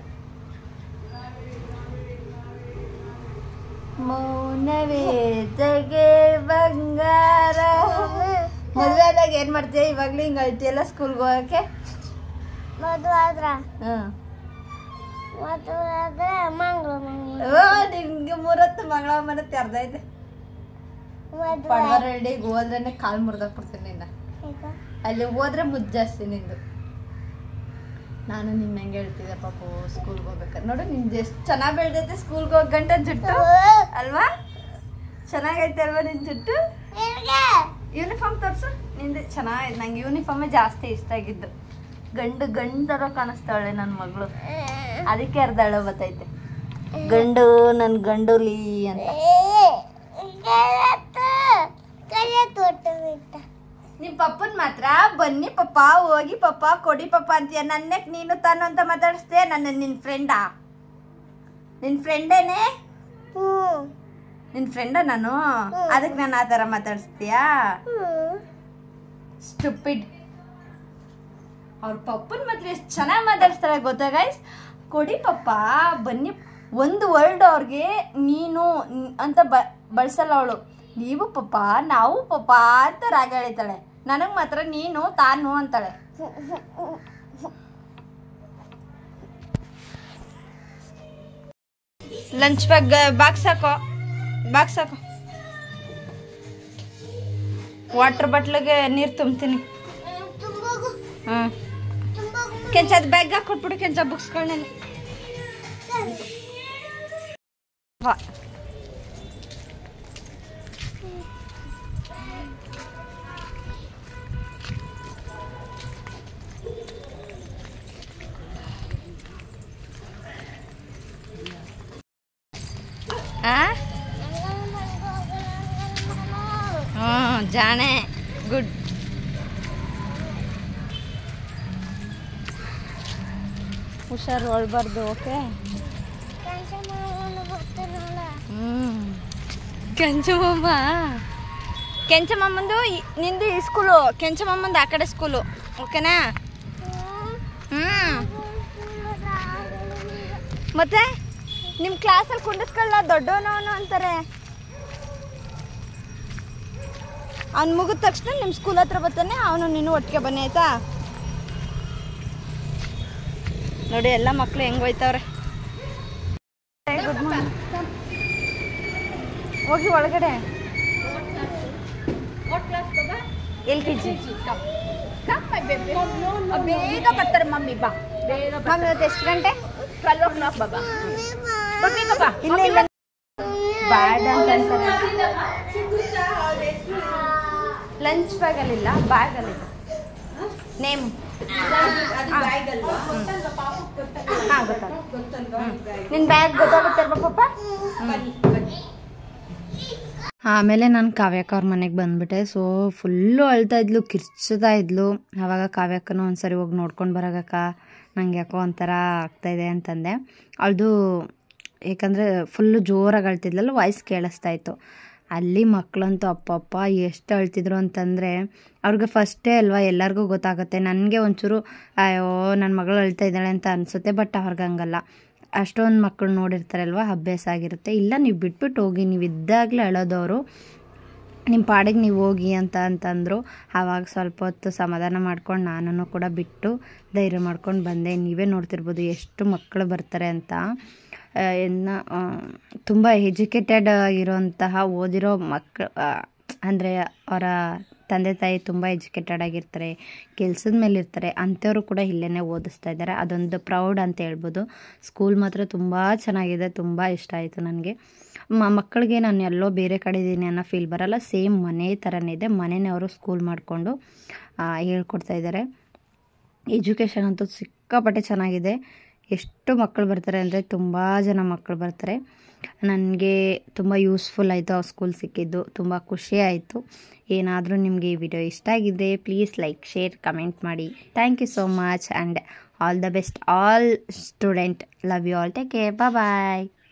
ಮೌನವೇ ತೆಗೆ ಬಂಗಾರ ಮದುವೆ ಆದಾಗ ಏನ್ ಮಾಡ್ತೀಯ ಇವಾಗ್ಲೂ ಹಿಂಗ್ ಅಳ್ತಿಯಲ್ಲ ಸ್ಕೂಲ್ಗೆ ಹೋಗಕ್ಕೆ ಮದುವೆ ಆದ್ರ ಹ್ಮ್ ಮದುವೆ ಆದ್ರೆ ಮಂಗಳ ಓ ನಿನ್ಗೆ ಮೂರತ್ತು ಮಂಗಳ ಮನೆ ತೆರ್ದೈತೆ ಮದುವೆ ಪಡವ ರೆಡಿಗೆ ಹೋದ್ರೇನೆ ಕಾಲ್ ಮುರ್ದಾಕ್ಬಿಡ್ತೀನಿ ನಿನ್ನ ಈಗ ಅಲ್ಲಿ ಹೋದ್ರೆ ಮುದ್ದು ಜಾಸ್ತಿ ನಿಂದು ನಾನು ನಿನ್ನ ಹಂಗೆ ಹೇಳ್ತಿದ್ದೆ ಪಾಪು ಸ್ಕೂಲ್ಗೆ ಹೋಗ್ಬೇಕಾದ್ರೆ ನೋಡು ನಿಂದು ಎಷ್ಟು ಚೆನ್ನಾಗಿ ಬೆಳ್ದೈತೆ ಸ್ಕೂಲ್ಗೆ ಹೋಗ್ ಗಂಟ ಜುಟ್ಟು ಅಲ್ವಾ ಚೆನ್ನಾಗೈತೆ ಅಲ್ವಾ ನಿನ್ ಜುಟ್ಟು ನಿನ್ಗೆ ಯೂನಿಫಾರ್ಮ್ ತೋರ್ಸು ನಿಂದು ಚೆನ್ನಾಗಿದೆ ನಂಗೆ ಯೂನಿಫಾರ್ಮೇ ಜಾಸ್ತಿ ಇಷ್ಟ ಆಗಿದ್ದು ಗಂಡು ಗಂಡರ ಕಾಣಿಸ್ತಾಳೆ ನನ್ನ ಮಗಳು ಅದಕ್ಕೆ ಅರ್ಧ ಅಳ ಬತ್ತೈತೆ ಗಂಡು ನನ್ನ ಗಂಡುಲಿ ಅಂತ ಕೈಯ ತೋಟ ಬಿಟ್ಟ ನಿಮ್ ಪಪ್ಪನ್ ಮಾತ್ರ ಬನ್ನಿ ಪಪ್ಪ ಹೋಗಿ ಪಪ್ಪ ಕೊಡಿ ಪಪ್ಪ ಅಂತೀಯ ನನ್ನಕ್ ನೀನು ತಾನು ಅಂತ ಮಾತಾಡಿಸ್ತೀಯ ನನ್ನ ನಿನ್ ಫ್ರೆಂಡಾ ನಿನ್ ಫ್ರೆಂಡೇನೆ ಹ್ಞೂ ನಿನ್ ಫ್ರೆಂಡ ನಾನು ಅದಕ್ಕೆ ನಾನು ಆ ಥರ ಮಾತಾಡಿಸ್ತೀಯಾ ಹ್ಞೂ ಸ್ಟುಪಿಡ್ ಅವ್ರ ಪಪ್ಪನ್ ಮಾತ್ರ ಎಷ್ಟು ಚೆನ್ನಾಗಿ ಮಾತಾಡಿಸ್ತಾರೆ ಗೊತ್ತಾ ಗೈಸ್ ಕೊಡಿ ಪಪ್ಪ ಬನ್ನಿ ಒಂದು ವರ್ಡ್ ಅವ್ರಿಗೆ ನೀನು ನ್- ಅಂತ ಬ ಬಳಸಲ್ಲ ಅವಳು ನೀವು ಪಪ್ಪ ನಾವು ಪಪ್ಪ ಅಂತ ರಾಗ ಎಳಿತಾಳೆ ನನಗೆ ಮಾತ್ರ ನೀನು ತಾನು ಅಂತಾಳೆ ಲಂಚ್ ಬ್ಯಾಗ್ ಬಾಕ್ಸ್ ಹಾಕೋ ಬಾಕ್ಸ್ ಹಾಕೋ ವಾಟರ್ ಬಾಟ್ಲಿಗೆ ನೀರು ತುಂಬ್ತೀನಿ ತುಂಬೋಗು ಹಾಂ ತುಂಬೋಗು ಕೆಂಚದ ಬ್ಯಾಗ್ ಹಾಕೊಟ್ಬಿಡು ಕೆಂಚ ಬುಕ್ಸ್ಗಳನ್ನೆಲ್ಲ ಹ್ಞೂ ಜಾಣೆ ಗುಡ್ ಹುಷಾರು ಒಳ್ಬಾರ್ದು ಓಕೆ ಹ್ಮ್ ಕೆಂಚಮಮ್ಮ ಕೆಂಚಮ್ಮಂದು ನಿಂದು ಈ ಸ್ಕೂಲು ಕೆಂಚಮ್ಮಂದು ಆ ಕಡೆ ಸ್ಕೂಲು ಓಕೆನಾ ಹ್ಮ್ ಮತ್ತೆ ನಿಮ್ಮ ಕ್ಲಾಸಲ್ಲಿ ಕುಂಡಿಸ್ಕೊಳ್ಳ ದೊಡ್ಡವನವನು ಅಂತಾರೆ ಅವ್ನು ಮುಗಿದ ತಕ್ಷಣ ನಿಮ್ಮ ಸ್ಕೂಲ್ ಹತ್ರ ಬರ್ತಾನೆ ಅವನು ನೀನು ಒಟ್ಟಿಗೆ ಬನ್ನಿ ಆಯ್ತಾ ನೋಡಿ ಎಲ್ಲ ಮಕ್ಳು ಹೆಂಗ್ ಹೋಯ್ತವ್ರೆ ಗುಡ್ ಮಾರ್ನಿಂಗ್ ಹೋಗಿ ಒಳಗಡೆ ಎಲ್ ಕೆ ಜಿ ಬೇಗ ಬರ್ತಾರೆ ಮಮ್ಮಿ ಬಾ ಮಮ್ಮಿ ಇವತ್ತು ಎಷ್ಟು ಗಂಟೆ ಟ್ವೆಲ್ ಓ ಕ್ಲಾಕ್ ಬಾಬಾ ಇಲ್ಲ ಇಲ್ಲ ಬ್ಯಾಡ್ ಅಂತ ಅಂತಾರೆ ಲಂಚ್ ಬ್ಯಾಗಲ್ಲಿಲ್ಲ ಬ್ಯಾಗಲ್ಲಿದೆ ನೇಮ್ ಹಾಂ ಗೊತ್ತಾಗುತ್ತೆ ನಿನ್ನ ಬ್ಯಾಗ್ ಗೊತ್ತಾಗುತ್ತಲ್ವಾ ಪಾಪ ಆಮೇಲೆ ನಾನು ಕಾವ್ಯಕ್ಕ ಅವ್ರ ಮನೆಗೆ ಬಂದ್ಬಿಟ್ಟೆ ಸೊ ಫುಲ್ಲು ಅಳ್ತಾ ಇದ್ಲು ಕಿರ್ಚ್ತಾ ಇದ್ಲು ಆವಾಗ ಕಾವ್ಯಕ್ಕನೂ ಒಂದ್ಸರಿ ಹೋಗಿ ನೋಡ್ಕೊಂಡು ಬರೋಗಕ್ಕ ನಂಗೆ ಯಾಕೋ ಒಂಥರ ಆಗ್ತಾಯಿದೆ ಅಂತಂದೆ ಅವಳದು ಏಕೆಂದರೆ ಫುಲ್ಲು ಜೋರಾಗಿ ಅಳ್ತಿದ್ಲಲ್ಲ ವಾಯ್ಸ್ ಕೇಳಿಸ್ತಾ ಇತ್ತು ಅಲ್ಲಿ ಮಕ್ಕಳಂತೂ ಅಪ್ಪಪ್ಪ ಎಷ್ಟು ಅಳ್ತಿದ್ರು ಅಂತಂದರೆ ಅವ್ರಿಗೆ ಫಸ್ಟೇ ಅಲ್ವಾ ಎಲ್ಲರಿಗೂ ಗೊತ್ತಾಗುತ್ತೆ ನನಗೆ ಒಂಚೂರು ಅಯ್ಯೋ ನನ್ನ ಮಗಳು ಅಳ್ತಾ ಇದ್ದಾಳೆ ಅಂತ ಅನಿಸುತ್ತೆ ಬಟ್ ಅವ್ರಿಗೆ ಹಂಗಲ್ಲ ಅಷ್ಟೊಂದು ಮಕ್ಕಳು ನೋಡಿರ್ತಾರಲ್ವ ಅಭ್ಯಾಸ ಆಗಿರುತ್ತೆ ಇಲ್ಲ ನೀವು ಬಿಟ್ಬಿಟ್ಟು ಹೋಗಿ ನೀವು ಇದ್ದಾಗಲೇ ಅಳೋದವರು ನಿಮ್ಮ ಪಾಡಿಗೆ ನೀವು ಹೋಗಿ ಅಂತ ಅಂತಂದರು ಆವಾಗ ಸ್ವಲ್ಪ ಹೊತ್ತು ಸಮಾಧಾನ ಮಾಡ್ಕೊಂಡು ನಾನು ಕೂಡ ಬಿಟ್ಟು ಧೈರ್ಯ ಮಾಡ್ಕೊಂಡು ಬಂದೆ ನೀವೇ ನೋಡ್ತಿರ್ಬೋದು ಎಷ್ಟು ಮಕ್ಕಳು ಬರ್ತಾರೆ ಅಂತ ಆ, ಇನ್ನ ತುಂಬ ಎಜುಕೇಟೆಡ್ ಆಗಿರೋಂತಹ ಓದಿರೋ ಮಕ್ಕಳು ಅಂದರೆ ಅವರ ತಂದೆ ತಾಯಿ ತುಂಬ ಎಜುಕೇಟೆಡ್ ಆಗಿರ್ತಾರೆ ಕೆಲ್ಸದ ಮೇಲೆ ಇರ್ತಾರೆ ಅಂಥವ್ರು ಕೂಡ ಇಲ್ಲೇ ಓದಿಸ್ತಾ ಇದ್ದಾರೆ ಅದೊಂದು ಪ್ರೌಡ್ ಅಂತ ಹೇಳ್ಬೋದು ಸ್ಕೂಲ್ ಮಾತ್ರ ತುಂಬ ಚೆನ್ನಾಗಿದೆ ತುಂಬ ಇಷ್ಟ ಆಯಿತು ನನಗೆ ಮ ಮಕ್ಕಳಿಗೆ ನಾನು ಎಲ್ಲೋ ಬೇರೆ ಕಡೆ ಇದ್ದೀನಿ ಅನ್ನೋ ಫೀಲ್ ಬರಲ್ಲ ಸೇಮ್ ಮನೆ ಥರನೇ ಇದೆ ಮನೆನೇ ಅವರು ಸ್ಕೂಲ್ ಮಾಡಿಕೊಂಡು ಹೇಳ್ಕೊಡ್ತಾ ಇದ್ದಾರೆ ಎಜುಕೇಷನ್ ಅಂತೂ ಸಿಕ್ಕಾಪಟ್ಟೆ ಚೆನ್ನಾಗಿದೆ ಎಷ್ಟು ಮಕ್ಕಳು ಬರ್ತಾರೆ ಅಂದರೆ ತುಂಬ ಜನ ಮಕ್ಕಳು ಬರ್ತಾರೆ ನನಗೆ ತುಂಬ ಯೂಸ್ಫುಲ್ ಆಯಿತು ಆ ಸ್ಕೂಲ್ ಸಿಕ್ಕಿದ್ದು ತುಂಬ ಖುಷಿ ಆಯಿತು ಏನಾದರೂ ನಿಮಗೆ ಈ ವಿಡಿಯೋ ಇಷ್ಟ ಆಗಿದ್ದರೆ ಪ್ಲೀಸ್ ಲೈಕ್ ಶೇರ್ ಕಮೆಂಟ್ ಮಾಡಿ thank you so much and all the best all student love you all take care bye